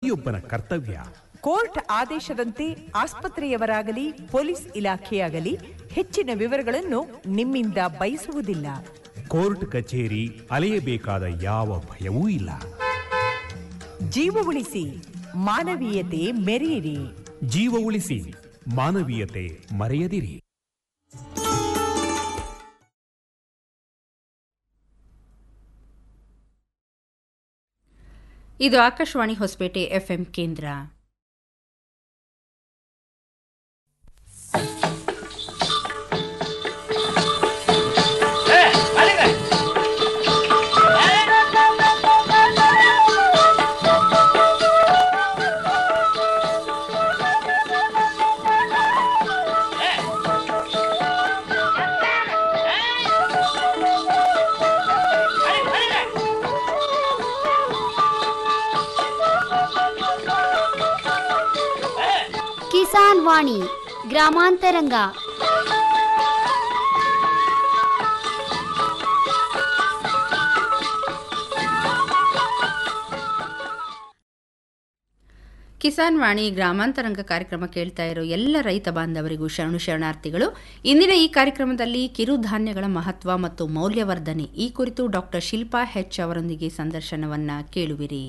ಪ್ರತಿಯೊಬ್ಬನ ಕರ್ತವ್ಯ ಕೋರ್ಟ್ ಆದೇಶದಂತೆ ಆಸ್ಪತ್ರೆಯವರಾಗಲಿ ಪೊಲೀಸ್ ಇಲಾಖೆಯಾಗಲಿ ಹೆಚ್ಚಿನ ವಿವರಗಳನ್ನು ನಿಮ್ಮಿಂದ ಬಯಸುವುದಿಲ್ಲ ಕೋರ್ಟ್ ಕಚೇರಿ ಅಲೆಯಬೇಕಾದ ಯಾವ ಭಯವೂ ಇಲ್ಲ ಜೀವ ಉಳಿಸಿ ಮಾನವೀಯತೆ ಮೆರೆಯಿರಿ ಜೀವ ಉಳಿಸಿ ಮಾನವೀಯತೆ ಮರೆಯದಿರಿ ಇದು ಆಕಾಶವಾಣಿ ಹೊಸಪೇಟೆ ಎಫ್ಎಂ ಕೇಂದ್ರ ಕಿಸಾನ್ ವಾಣಿ ಗ್ರಾಮಾಂತರಂಗ ಕಿಸಾನ್ ವಾಣಿ ಗ್ರಾಮಾಂತರಂಗ ಕಾರ್ಯಕ್ರಮ ಕೇಳ್ತಾ ಇರೋ ಎಲ್ಲ ರೈತ ಬಾಂಧವರಿಗೂ ಶರಣು ಶರಣಾರ್ಥಿಗಳು ಇಂದಿನ ಈ ಕಾರ್ಯಕ್ರಮದಲ್ಲಿ ಕಿರುಧಾನ್ಯಗಳ ಮಹತ್ವ ಮತ್ತು ಮೌಲ್ಯವರ್ಧನೆ ಈ ಕುರಿತು ಡಾಕ್ಟರ್ ಶಿಲ್ಪಾ ಹೆಚ್ ಅವರೊಂದಿಗೆ ಸಂದರ್ಶನವನ್ನ ಕೇಳುವಿರಿ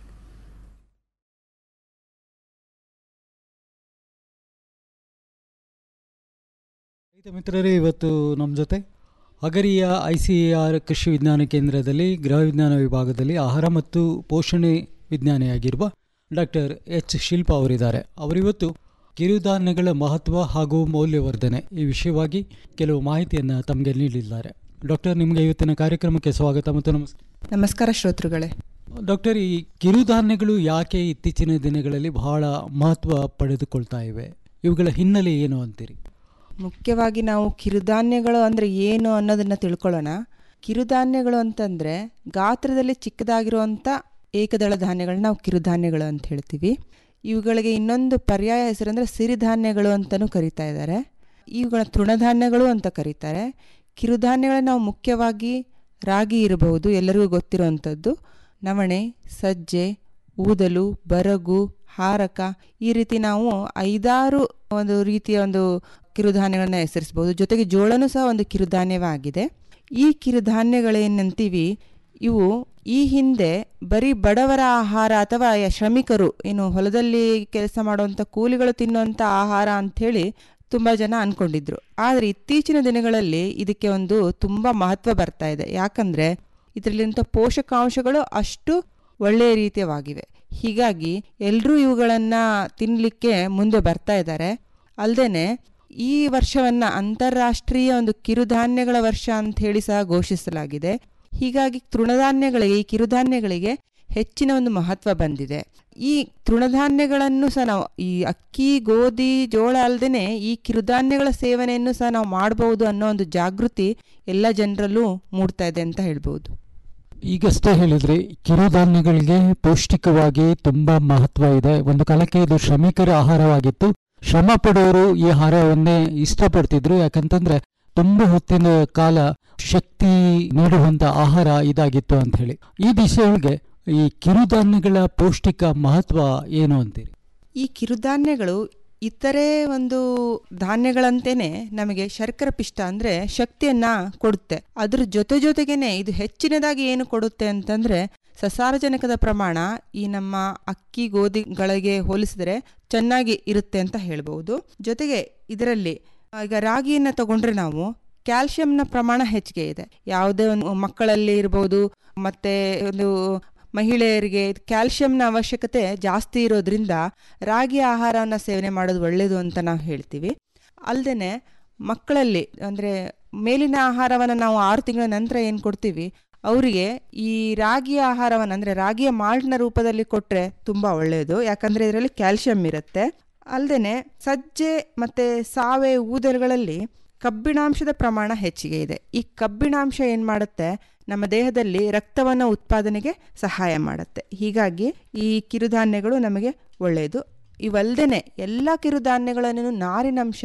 ರೈತ ಮಿತ್ರರೇ ಇವತ್ತು ನಮ್ಮ ಜೊತೆ ಹಗರಿಯ ಐ ಸಿ ಆರ್ ಕೃಷಿ ವಿಜ್ಞಾನ ಕೇಂದ್ರದಲ್ಲಿ ಗೃಹ ವಿಜ್ಞಾನ ವಿಭಾಗದಲ್ಲಿ ಆಹಾರ ಮತ್ತು ಪೋಷಣೆ ವಿಜ್ಞಾನಿಯಾಗಿರುವ ಡಾಕ್ಟರ್ ಎಚ್ ಶಿಲ್ಪಾ ಅವರಿದ್ದಾರೆ ಅವರಿವತ್ತು ಕಿರುಧಾನ್ಯಗಳ ಮಹತ್ವ ಹಾಗೂ ಮೌಲ್ಯವರ್ಧನೆ ಈ ವಿಷಯವಾಗಿ ಕೆಲವು ಮಾಹಿತಿಯನ್ನು ತಮಗೆ ನೀಡಲಿದ್ದಾರೆ ಡಾಕ್ಟರ್ ನಿಮಗೆ ಇವತ್ತಿನ ಕಾರ್ಯಕ್ರಮಕ್ಕೆ ಸ್ವಾಗತ ಮತ್ತು ನಮಸ್ಕಾರ ನಮಸ್ಕಾರ ಶ್ರೋತೃಗಳೇ ಡಾಕ್ಟರ್ ಈ ಕಿರುಧಾನ್ಯಗಳು ಯಾಕೆ ಇತ್ತೀಚಿನ ದಿನಗಳಲ್ಲಿ ಬಹಳ ಮಹತ್ವ ಪಡೆದುಕೊಳ್ತಾ ಇವೆ ಇವುಗಳ ಹಿನ್ನೆಲೆ ಏನು ಅಂತೀರಿ ಮುಖ್ಯವಾಗಿ ನಾವು ಕಿರುಧಾನ್ಯಗಳು ಅಂದರೆ ಏನು ಅನ್ನೋದನ್ನು ತಿಳ್ಕೊಳ್ಳೋಣ ಕಿರುಧಾನ್ಯಗಳು ಅಂತಂದರೆ ಗಾತ್ರದಲ್ಲಿ ಚಿಕ್ಕದಾಗಿರುವಂಥ ಏಕದಳ ಧಾನ್ಯಗಳನ್ನ ನಾವು ಕಿರುಧಾನ್ಯಗಳು ಅಂತ ಹೇಳ್ತೀವಿ ಇವುಗಳಿಗೆ ಇನ್ನೊಂದು ಪರ್ಯಾಯ ಹೆಸರಂದರೆ ಸಿರಿಧಾನ್ಯಗಳು ಅಂತಲೂ ಕರೀತಾ ಇದ್ದಾರೆ ಇವುಗಳ ತೃಣಧಾನ್ಯಗಳು ಅಂತ ಕರೀತಾರೆ ಕಿರುಧಾನ್ಯಗಳನ್ನ ನಾವು ಮುಖ್ಯವಾಗಿ ರಾಗಿ ಇರಬಹುದು ಎಲ್ಲರಿಗೂ ಗೊತ್ತಿರುವಂಥದ್ದು ನವಣೆ ಸಜ್ಜೆ ಊದಲು ಬರಗು ಹಾರಕ ಈ ರೀತಿ ನಾವು ಐದಾರು ಒಂದು ರೀತಿಯ ಒಂದು ಕಿರುಧಾನ್ಯಗಳನ್ನ ಹೆಸರಿಸಬಹುದು ಜೊತೆಗೆ ಜೋಳನೂ ಸಹ ಒಂದು ಕಿರುಧಾನ್ಯವೇ ಆಗಿದೆ ಈ ಕಿರುಧಾನ್ಯಗಳೇನಂತೀವಿ ಇವು ಈ ಹಿಂದೆ ಬರೀ ಬಡವರ ಆಹಾರ ಅಥವಾ ಯ- ಶ್ರಮಿಕರು ಏನು ಹೊಲದಲ್ಲಿ ಕೆಲಸ ಮಾಡುವಂಥ ಕೂಲಿಗಳು ತಿನ್ನುವಂಥ ಆಹಾರ ಅಂಥೇಳಿ ತುಂಬ ಜನ ಅಂದ್ಕೊಂಡಿದ್ರು ಆದರೆ ಇತ್ತೀಚಿನ ದಿನಗಳಲ್ಲಿ ಇದಕ್ಕೆ ಒಂದು ತುಂಬ ಮಹತ್ವ ಬರ್ತಾ ಇದೆ ಯಾಕಂದರೆ ಇದರಲ್ಲಿಂಥ ಪೋಷಕಾಂಶಗಳು ಅಷ್ಟು ಒಳ್ಳೆಯ ರೀತಿಯವಾಗಿವೆ ಹೀಗಾಗಿ ಎಲ್ಲರೂ ಇವುಗಳನ್ನು ತಿನ್ನಲಿಕ್ಕೆ ಮುಂದೆ ಬರ್ತಾ ಇದ್ದಾರೆ ಅಲ್ಲದೆ ಈ ವರ್ಷವನ್ನು ಅಂತಾರಾಷ್ಟ್ರೀಯ ಒಂದು ಕಿರುಧಾನ್ಯಗಳ ವರ್ಷ ಅಂತ ಹೇಳಿ ಸಹ ಘೋಷಿಸಲಾಗಿದೆ ಹೀಗಾಗಿ ತೃಣಧಾನ್ಯಗಳಿಗೆ ಈ ಕಿರುಧಾನ್ಯಗಳಿಗೆ ಹೆಚ್ಚಿನ ಒಂದು ಮಹತ್ವ ಬಂದಿದೆ ಈ ತೃಣಧಾನ್ಯಗಳನ್ನು ಸಹ ನಾವು ಈ ಅಕ್ಕಿ ಗೋಧಿ ಜೋಳ ಅಲ್ಲದೆ ಈ ಕಿರುಧಾನ್ಯಗಳ ಸೇವನೆಯನ್ನು ಸಹ ನಾವು ಮಾಡಬಹುದು ಅನ್ನೋ ಒಂದು ಜಾಗೃತಿ ಎಲ್ಲ ಜನರಲ್ಲೂ ಮೂಡ್ತಾ ಇದೆ ಅಂತ ಹೇಳ್ಬೋದು ಈಗಷ್ಟೇ ಹೇಳಿದ್ರಿ ಕಿರುಧಾನ್ಯಗಳಿಗೆ ಪೌಷ್ಟಿಕವಾಗಿ ತುಂಬಾ ಮಹತ್ವ ಇದೆ ಒಂದು ಕಾಲಕ್ಕೆ ಇದು ಶ್ರಮಿಕರ ಆಹಾರವಾಗಿತ್ತು ಶ್ರಮ ಪಡೋರು ಈ ಆಹಾರವನ್ನೇ ಇಷ್ಟಪಡ್ತಿದ್ರು ಯಾಕಂತಂದ್ರೆ ತುಂಬಾ ಹೊತ್ತಿನ ಕಾಲ ಶಕ್ತಿ ನೀಡುವಂತ ಆಹಾರ ಇದಾಗಿತ್ತು ಅಂತ ಹೇಳಿ ಈ ದಿಶೆಯೊಳಗೆ ಈ ಕಿರುಧಾನ್ಯಗಳ ಪೌಷ್ಟಿಕ ಮಹತ್ವ ಏನು ಅಂತೀರಿ ಈ ಕಿರುಧಾನ್ಯಗಳು ಇತರೆ ಒಂದು ಧಾನ್ಯಗಳಂತೆಯೇ ನಮಗೆ ಶರ್ಕರ ಪಿಷ್ಟ ಅಂದರೆ ಶಕ್ತಿಯನ್ನು ಕೊಡುತ್ತೆ ಅದ್ರ ಜೊತೆ ಜೊತೆಗೇನೆ ಇದು ಹೆಚ್ಚಿನದಾಗಿ ಏನು ಕೊಡುತ್ತೆ ಅಂತಂದರೆ ಸಸಾರಜನಕದ ಪ್ರಮಾಣ ಈ ನಮ್ಮ ಅಕ್ಕಿ ಗೋಧಿಗಳಿಗೆ ಹೋಲಿಸಿದರೆ ಚೆನ್ನಾಗಿ ಇರುತ್ತೆ ಅಂತ ಹೇಳ್ಬೋದು ಜೊತೆಗೆ ಇದರಲ್ಲಿ ಈಗ ರಾಗಿಯನ್ನು ತಗೊಂಡ್ರೆ ನಾವು ಕ್ಯಾಲ್ಶಿಯಂನ ಪ್ರಮಾಣ ಹೆಚ್ಚಿಗೆ ಇದೆ ಯಾವುದೇ ಒಂದು ಮಕ್ಕಳಲ್ಲಿ ಇರ್ಬೋದು ಮತ್ತೆ ಒಂದು ಮಹಿಳೆಯರಿಗೆ ಕ್ಯಾಲ್ಶಿಯಂನ ಅವಶ್ಯಕತೆ ಜಾಸ್ತಿ ಇರೋದ್ರಿಂದ ರಾಗಿ ಆಹಾರವನ್ನು ಸೇವನೆ ಮಾಡೋದು ಒಳ್ಳೆಯದು ಅಂತ ನಾವು ಹೇಳ್ತೀವಿ ಅಲ್ಲದೆ ಮಕ್ಕಳಲ್ಲಿ ಅಂದರೆ ಮೇಲಿನ ಆಹಾರವನ್ನು ನಾವು ಆರು ತಿಂಗಳ ನಂತರ ಏನು ಕೊಡ್ತೀವಿ ಅವರಿಗೆ ಈ ರಾಗಿಯ ಆಹಾರವನ್ನು ಅಂದರೆ ರಾಗಿಯ ಮಾಲ್ಟ್ನ ರೂಪದಲ್ಲಿ ಕೊಟ್ಟರೆ ತುಂಬ ಒಳ್ಳೆಯದು ಯಾಕಂದರೆ ಇದರಲ್ಲಿ ಕ್ಯಾಲ್ಶಿಯಂ ಇರುತ್ತೆ ಅಲ್ಲದೆ ಸಜ್ಜೆ ಮತ್ತು ಸಾವೆ ಊದಲುಗಳಲ್ಲಿ ಕಬ್ಬಿಣಾಂಶದ ಪ್ರಮಾಣ ಹೆಚ್ಚಿಗೆ ಇದೆ ಈ ಕಬ್ಬಿಣಾಂಶ ಏನು ಮಾಡುತ್ತೆ ನಮ್ಮ ದೇಹದಲ್ಲಿ ರಕ್ತವನ್ನು ಉತ್ಪಾದನೆಗೆ ಸಹಾಯ ಮಾಡುತ್ತೆ ಹೀಗಾಗಿ ಈ ಕಿರುಧಾನ್ಯಗಳು ನಮಗೆ ಒಳ್ಳೆಯದು ಇವಲ್ದೇನೆ ಎಲ್ಲ ಕಿರುಧಾನ್ಯಗಳನ್ನು ನಾರಿನಂಶ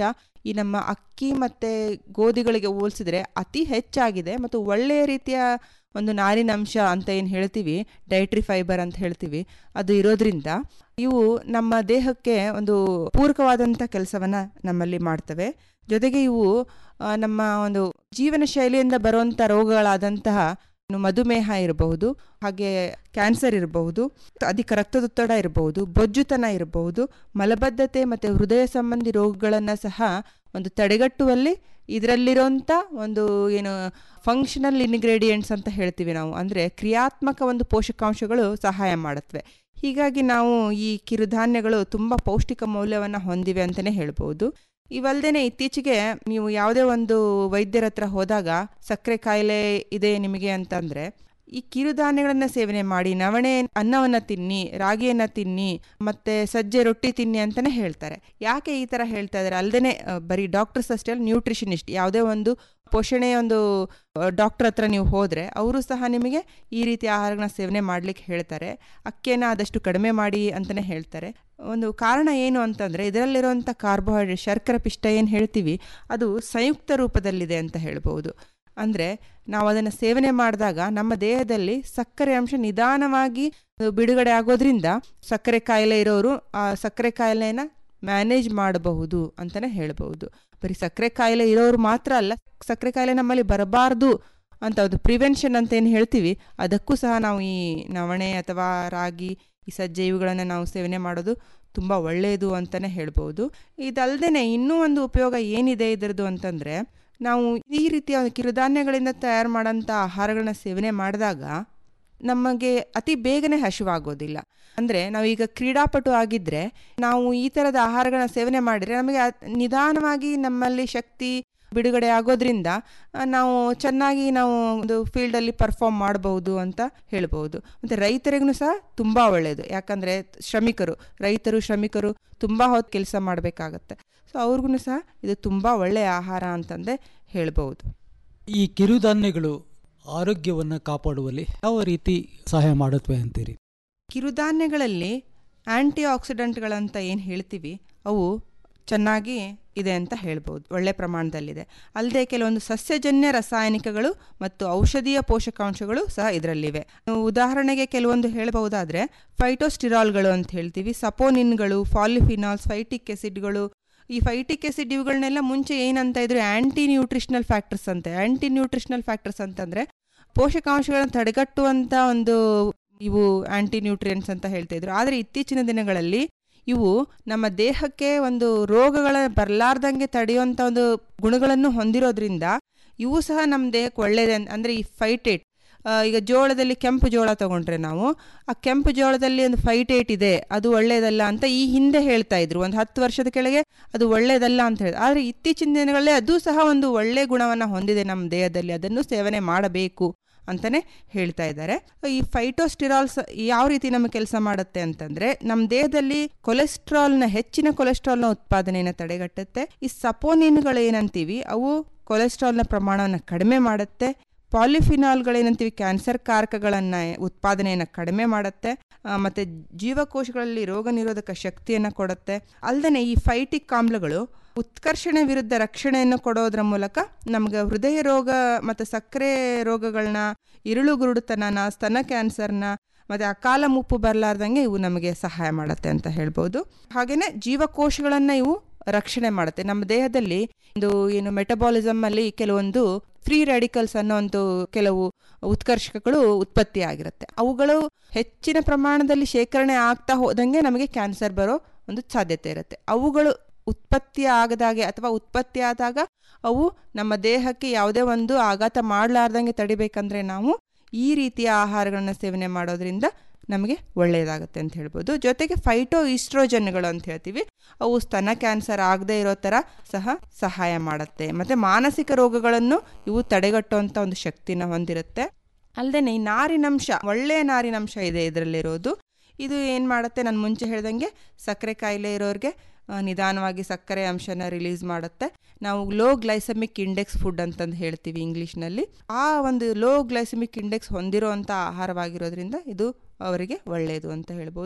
ಈ ನಮ್ಮ ಅಕ್ಕಿ ಮತ್ತು ಗೋಧಿಗಳಿಗೆ ಹೋಲಿಸಿದ್ರೆ ಅತಿ ಹೆಚ್ಚಾಗಿದೆ ಮತ್ತು ಒಳ್ಳೆಯ ರೀತಿಯ ಒಂದು ನಾರಿನಂಶ ಅಂತ ಏನು ಹೇಳ್ತೀವಿ ಡೈಟ್ರಿ ಫೈಬರ್ ಅಂತ ಹೇಳ್ತೀವಿ ಅದು ಇರೋದ್ರಿಂದ ಇವು ನಮ್ಮ ದೇಹಕ್ಕೆ ಒಂದು ಪೂರಕವಾದಂಥ ಕೆಲಸವನ್ನು ನಮ್ಮಲ್ಲಿ ಮಾಡ್ತವೆ ಜೊತೆಗೆ ಇವು ಆ, ನಮ್ಮ ಒಂದು ಜೀವನ ಶೈಲಿಯಿಂದ ಬರುವಂಥ ರೋಗಗಳಾದಂತಹ ಇನ್ನು ಮಧುಮೇಹ ಇರಬಹುದು ಹಾಗೆ ಕ್ಯಾನ್ಸರ್ ಇರಬಹುದು ಅಧಿಕ ರಕ್ತದೊತ್ತಡ ಇರಬಹುದು ಬೊಜ್ಜುತನ ಇರಬಹುದು ಮಲಬದ್ಧತೆ ಮತ್ತು ಹೃದಯ ಸಂಬಂಧಿ ರೋಗಗಳನ್ನು ಸಹ ಒಂದು ತಡೆಗಟ್ಟುವಲ್ಲಿ ಇದರಲ್ಲಿರೋಂಥ ಒಂದು ಏನು ಫಂಕ್ಷನಲ್ ಇನ್ಗ್ರೀಡಿಯೆಂಟ್ಸ್ ಅಂತ ಹೇಳ್ತೀವಿ ನಾವು ಅಂದರೆ ಕ್ರಿಯಾತ್ಮಕ ಒಂದು ಪೋಷಕಾಂಶಗಳು ಸಹಾಯ ಮಾಡುತ್ತವೆ ಹೀಗಾಗಿ ನಾವು ಈ ಕಿರುಧಾನ್ಯಗಳು ತುಂಬ ಪೌಷ್ಟಿಕ ಮೌಲ್ಯವನ್ನು ಹೊಂದಿವೆ ಅಂತಲೇ ಹೇಳ್ಬೋದು ಇವಲ್ದೇನೆ ಇತ್ತೀಚೆಗೆ ನೀವು ಯಾವುದೇ ಒಂದು ವೈದ್ಯರ ಹತ್ರ ಹೋದಾಗ ಸಕ್ಕರೆ ಕಾಯಿಲೆ ಇದೆ ನಿಮಗೆ ಅಂತಂದರೆ ಈ ಕಿರುಧಾನ್ಯಗಳನ್ನು ಸೇವನೆ ಮಾಡಿ ನವಣೆ ಅನ್ನವನ್ನು ತಿನ್ನಿ ರಾಗಿಯನ್ನು ತಿನ್ನಿ ಮತ್ತು ಸಜ್ಜೆ ರೊಟ್ಟಿ ತಿನ್ನಿ ಅಂತಲೇ ಹೇಳ್ತಾರೆ ಯಾಕೆ ಈ ಥರ ಹೇಳ್ತಾ ಇದ್ದಾರೆ ಅಲ್ಲದೆ ಬರೀ ಡಾಕ್ಟರ್ಸ್ ಅಷ್ಟೇ ಅಲ್ಲ ನ್ಯೂಟ್ರಿಷನಿಸ್ಟ್ ಯಾವುದೇ ಒಂದು ಪೋಷಣೆಯ ಒಂದು ಡಾಕ್ಟರ್ ಹತ್ರ ನೀವು ಹೋದರೆ ಅವರು ಸಹ ನಿಮಗೆ ಈ ರೀತಿಯ ಆಹಾರಗಳನ್ನ ಸೇವನೆ ಮಾಡಲಿಕ್ಕೆ ಹೇಳ್ತಾರೆ ಅಕ್ಕಿಯನ್ನು ಆದಷ್ಟು ಕಡಿಮೆ ಮಾಡಿ ಅಂತಲೇ ಹೇಳ್ತಾರೆ ಒಂದು ಕಾರಣ ಏನು ಅಂತಂದರೆ ಇದರಲ್ಲಿರುವಂಥ ಕಾರ್ಬೋಹೈಡ್ರೇಟ್ ಶರ್ಕರ ಪಿಷ್ಟ ಏನು ಹೇಳ್ತೀವಿ ಅದು ಸಂಯುಕ್ತ ರೂಪದಲ್ಲಿದೆ ಅಂತ ಹೇಳ್ಬೋದು ಅಂದರೆ ನಾವು ಅದನ್ನು ಸೇವನೆ ಮಾಡಿದಾಗ ನಮ್ಮ ದೇಹದಲ್ಲಿ ಸಕ್ಕರೆ ಅಂಶ ನಿಧಾನವಾಗಿ ಬಿಡುಗಡೆ ಆಗೋದ್ರಿಂದ ಸಕ್ಕರೆ ಕಾಯಿಲೆ ಇರೋರು ಆ ಸಕ್ಕರೆ ಕಾಯಿಲೆನ ಮ್ಯಾನೇಜ್ ಮಾಡಬಹುದು ಅಂತಲೇ ಹೇಳ್ಬೋದು ಬರೀ ಸಕ್ಕರೆ ಕಾಯಿಲೆ ಇರೋರು ಮಾತ್ರ ಅಲ್ಲ ಸಕ್ಕರೆ ಕಾಯಿಲೆ ನಮ್ಮಲ್ಲಿ ಬರಬಾರ್ದು ಅಂತ ಒಂದು ಪ್ರಿವೆನ್ಷನ್ ಅಂತ ಏನು ಹೇಳ್ತೀವಿ ಅದಕ್ಕೂ ಸಹ ನಾವು ಈ ನವಣೆ ಅಥವಾ ರಾಗಿ ಈ ಸಜ್ಜೆ ಇವುಗಳನ್ನು ನಾವು ಸೇವನೆ ಮಾಡೋದು ತುಂಬ ಒಳ್ಳೆಯದು ಅಂತಲೇ ಹೇಳ್ಬೋದು ಇದಲ್ಲದೆ ಇನ್ನೂ ಒಂದು ಉಪಯೋಗ ಏನಿದೆ ಇದರದ್ದು ಅಂತಂದರೆ ನಾವು ಈ ರೀತಿಯ ಕಿರುಧಾನ್ಯಗಳಿಂದ ತಯಾರು ಮಾಡೋಂಥ ಆಹಾರಗಳನ್ನ ಸೇವನೆ ಮಾಡಿದಾಗ ನಮಗೆ ಅತಿ ಬೇಗನೆ ಹಸಿವಾಗೋದಿಲ್ಲ ಅಂದರೆ ನಾವೀಗ ಕ್ರೀಡಾಪಟು ಆಗಿದ್ದರೆ ನಾವು ಈ ಥರದ ಆಹಾರಗಳನ್ನ ಸೇವನೆ ಮಾಡಿದರೆ ನಮಗೆ ಅತ್- ನಿಧಾನವಾಗಿ ನಮ್ಮಲ್ಲಿ ಶಕ್ತಿ ಬಿಡುಗಡೆ ಆಗೋದ್ರಿಂದ ಆ, ನಾವು ಚೆನ್ನಾಗಿ ನಾವು ಒಂದು ಫೀಲ್ಡಲ್ಲಿ ಪರ್ಫಾರ್ಮ್ ಮಾಡಬಹುದು ಅಂತ ಹೇಳ್ಬೋದು ಮತ್ತು ರೈತರಿಗೂ ಸಹ ತುಂಬ ಒಳ್ಳೆಯದು ಯಾಕಂದರೆ ಶ್ರಮಿಕರು ರೈತರು ಶ್ರಮಿಕರು ತುಂಬ ಹೊತ್ತು ಕೆಲಸ ಮಾಡಬೇಕಾಗತ್ತೆ ಸೊ ಅವ್ರಿಗೂ ಸಹ ಇದು ತುಂಬ ಒಳ್ಳೆಯ ಆಹಾರ ಅಂತಂದೇ ಹೇಳ್ಬೋದು ಈ ಕಿರುಧಾನ್ಯಗಳು ಆರೋಗ್ಯವನ್ನು ಕಾಪಾಡುವಲ್ಲಿ ಯಾವ ರೀತಿ ಸಹಾಯ ಮಾಡುತ್ತವೆ ಅಂತೀರಿ ಕಿರುಧಾನ್ಯಗಳಲ್ಲಿ ಆ್ಯಂಟಿ ಆಕ್ಸಿಡೆಂಟ್ಗಳಂತ ಏನು ಹೇಳ್ತೀವಿ ಅವು ಚೆನ್ನಾಗಿ ಇದೆ ಅಂತ ಹೇಳ್ಬೋದು ಒಳ್ಳೆ ಪ್ರಮಾಣದಲ್ಲಿದೆ ಅಲ್ಲದೆ ಕೆಲವೊಂದು ಸಸ್ಯಜನ್ಯ ರಾಸಾಯನಿಕಗಳು ಮತ್ತು ಔಷಧೀಯ ಪೋಷಕಾಂಶಗಳು ಸಹ ಇದರಲ್ಲಿವೆ ಉದಾಹರಣೆಗೆ ಕೆಲವೊಂದು ಹೇಳಬಹುದಾದರೆ ಫೈಟೋಸ್ಟಿರಾಲ್ಗಳು ಅಂತ ಹೇಳ್ತೀವಿ ಸಪೋನಿನ್ಗಳು ಫಾಲಿಫಿನಾಲ್ಸ್ ಫೈಟಿಕ್ ಎಸಿಡ್ಗಳು ಈ ಫೈಟಿಕ್ ಎಸಿಡ್ ಇವುಗಳನ್ನೆಲ್ಲ ಮುಂಚೆ ಏನಂತ ಇದ್ರು ಆ್ಯಂಟಿ ನ್ಯೂಟ್ರಿಷನಲ್ ಫ್ಯಾಕ್ಟರ್ಸ್ ಅಂತ ಆ್ಯಂಟಿ ನ್ಯೂಟ್ರಿಷನಲ್ ಫ್ಯಾಕ್ಟರ್ಸ್ ಅಂತಂದರೆ ಪೋಷಕಾಂಶಗಳನ್ನು ತಡೆಗಟ್ಟುವಂಥ ಒಂದು ಇವು ಆ್ಯಂಟಿ ನ್ಯೂಟ್ರಿಯೆಂಟ್ಸ್ ಅಂತ ಹೇಳ್ತಾ ಇದ್ರು ಆದರೆ ಇತ್ತೀಚಿನ ದಿನಗಳಲ್ಲಿ ಇವು ನಮ್ಮ ದೇಹಕ್ಕೆ ಒಂದು ರೋಗಗಳ ಬರಲಾರ್ದಂಗೆ ತಡೆಯುವಂಥ ಒಂದು ಗುಣಗಳನ್ನು ಹೊಂದಿರೋದ್ರಿಂದ ಇವು ಸಹ ನಮ್ಮ ದೇಹಕ್ಕೆ ಒಳ್ಳೆಯದೇ ಅಂದರೆ ಈ ಫೈಟೇಟ್ ಈಗ ಜೋಳದಲ್ಲಿ ಕೆಂಪು ಜೋಳ ತಗೊಂಡ್ರೆ ನಾವು ಆ ಕೆಂಪು ಜೋಳದಲ್ಲಿ ಒಂದು ಫೈಟೇಟ್ ಇದೆ ಅದು ಒಳ್ಳೆಯದಲ್ಲ ಅಂತ ಈ ಹಿಂದೆ ಹೇಳ್ತಾ ಇದ್ರು ಒಂದು ಹತ್ತು ವರ್ಷದ ಕೆಳಗೆ ಅದು ಒಳ್ಳೆಯದಲ್ಲ ಅಂತ ಹೇಳಿ ಆದರೆ ಇತ್ತೀಚಿನ ದಿನಗಳಲ್ಲಿ ಅದು ಸಹ ಒಂದು ಒಳ್ಳೆಯ ಗುಣವನ್ನು ಹೊಂದಿದೆ ನಮ್ಮ ದೇಹದಲ್ಲಿ ಅದನ್ನು ಸೇವನೆ ಮಾಡಬೇಕು ಅಂತಲೇ ಹೇಳ್ತಾ ಇದ್ದಾರೆ ಈ ಫೈಟೋಸ್ಟಿರಾಲ್ಸ್ ಯಾವ ರೀತಿ ನಮಗೆ ಕೆಲಸ ಮಾಡುತ್ತೆ ಅಂತಂದರೆ ನಮ್ಮ ದೇಹದಲ್ಲಿ ಕೊಲೆಸ್ಟ್ರಾಲ್ನ ಹೆಚ್ಚಿನ ಕೊಲೆಸ್ಟ್ರಾಲ್ನ ಉತ್ಪಾದನೆಯನ್ನು ತಡೆಗಟ್ಟುತ್ತೆ ಈ ಸಪೋನಿನ್ಗಳು ಏನಂತೀವಿ ಅವು ಕೊಲೆಸ್ಟ್ರಾಲ್ನ ಪ್ರಮಾಣವನ್ನು ಕಡಿಮೆ ಮಾಡುತ್ತೆ ಪಾಲಿಫಿನಾಲ್ಗಳೇನಂತೀವಿ ಕ್ಯಾನ್ಸರ್ ಕಾರಕಗಳನ್ನು ಉತ್ಪಾದನೆಯನ್ನು ಕಡಿಮೆ ಮಾಡುತ್ತೆ ಮತ್ತು ಜೀವಕೋಶಗಳಲ್ಲಿ ರೋಗ ನಿರೋಧಕ ಶಕ್ತಿಯನ್ನು ಕೊಡುತ್ತೆ ಅಲ್ಲದೆ ಈ ಫೈಟಿಕ್ ಆಮ್ಲಗಳು ಉತ್ಕರ್ಷಣೆ ವಿರುದ್ಧ ರಕ್ಷಣೆಯನ್ನು ಕೊಡೋದ್ರ ಮೂಲಕ ನಮ್ಗೆ ಹೃದಯ ರೋಗ ಮತ್ತು ಸಕ್ಕರೆ ರೋಗಗಳನ್ನ ಇರುಳುಗುರುಡುತನನ ಸ್ತನ ಕ್ಯಾನ್ಸರ್ನ ಮತ್ತು ಅಕಾಲ ಮುಪ್ಪು ಬರಲಾರ್ದಂಗೆ ಇವು ನಮಗೆ ಸಹಾಯ ಮಾಡುತ್ತೆ ಅಂತ ಹೇಳ್ಬೋದು ಹಾಗೆಯೇ ಜೀವಕೋಶಗಳನ್ನು ಇವು ರಕ್ಷಣೆ ಮಾಡುತ್ತೆ ನಮ್ಮ ದೇಹದಲ್ಲಿ ಒಂದು ಏನು ಮೆಟಬಾಲಿಸಮ್ ಅಲ್ಲಿ ಕೆಲವೊಂದು ಫ್ರೀ ರ್ಯಾಡಿಕಲ್ಸ್ ಅನ್ನೋ ಒಂದು ಕೆಲವು ಉತ್ಕರ್ಷಕಗಳು ಉತ್ಪತ್ತಿ ಆಗಿರುತ್ತೆ ಅವುಗಳು ಹೆಚ್ಚಿನ ಪ್ರಮಾಣದಲ್ಲಿ ಶೇಖರಣೆ ಆಗ್ತಾ ಹೋದಂಗೆ ನಮಗೆ ಕ್ಯಾನ್ಸರ್ ಬರೋ ಒಂದು ಸಾಧ್ಯತೆ ಇರುತ್ತೆ ಅವುಗಳು ಉತ್ಪತ್ತಿ ಆಗದಾಗೆ ಅಥವಾ ಉತ್ಪತ್ತಿ ಆದಾಗ ಅವು ನಮ್ಮ ದೇಹಕ್ಕೆ ಯಾವುದೇ ಒಂದು ಆಘಾತ ಮಾಡಲಾರ್ದಂಗೆ ತಡಿಬೇಕಂದ್ರೆ ನಾವು ಈ ರೀತಿಯ ಆಹಾರಗಳನ್ನ ಸೇವನೆ ಮಾಡೋದ್ರಿಂದ ನಮಗೆ ಒಳ್ಳೆಯದಾಗುತ್ತೆ ಅಂತ ಹೇಳ್ಬೋದು ಜೊತೆಗೆ ಫೈಟೋ ಈಸ್ಟ್ರೋಜನ್ಗಳು ಅಂತ ಹೇಳ್ತೀವಿ ಅವು ಸ್ತನ ಕ್ಯಾನ್ಸರ್ ಆಗದೇ ಇರೋ ಥರ ಸಹ ಸಹಾಯ ಮಾಡುತ್ತೆ ಮತ್ತು ಮಾನಸಿಕ ರೋಗಗಳನ್ನು ಇವು ತಡೆಗಟ್ಟುವಂಥ ಒಂದು ಶಕ್ತಿನ ಹೊಂದಿರುತ್ತೆ ಅಲ್ಲದೆ ಈ ನಾರಿನಂಶ ಒಳ್ಳೆಯ ನಾರಿನಂಶ ಇದೆ ಇದರಲ್ಲಿರೋದು ಇದು ಏನು ಮಾಡುತ್ತೆ ನಾನು ಮುಂಚೆ ಹೇಳ್ದಂಗೆ ಸಕ್ಕರೆ ಕಾಯಿಲೆ ಇರೋರಿಗೆ ಆ, ನಿಧಾನವಾಗಿ ಸಕ್ಕರೆ ಅಂಶನ ರಿಲೀಸ್ ಮಾಡುತ್ತೆ ನಾವು ಲೋ ಗ್ಲೈಸಮಿಕ್ ಇಂಡೆಕ್ಸ್ ಫುಡ್ ಅಂತಂದು ಹೇಳ್ತೀವಿ ಇಂಗ್ಲೀಷ್ನಲ್ಲಿ ಆ ಒಂದು ಲೋ ಗ್ಲೈಸಮಿಕ್ ಇಂಡೆಕ್ಸ್ ಹೊಂದಿರುವಂಥ ಆಹಾರವಾಗಿರೋದ್ರಿಂದ ಇದು ಅವರಿಗೆ ಒಳ್ಳೆಯದು ಅಂತ ಹೇಳ್ಬೋದು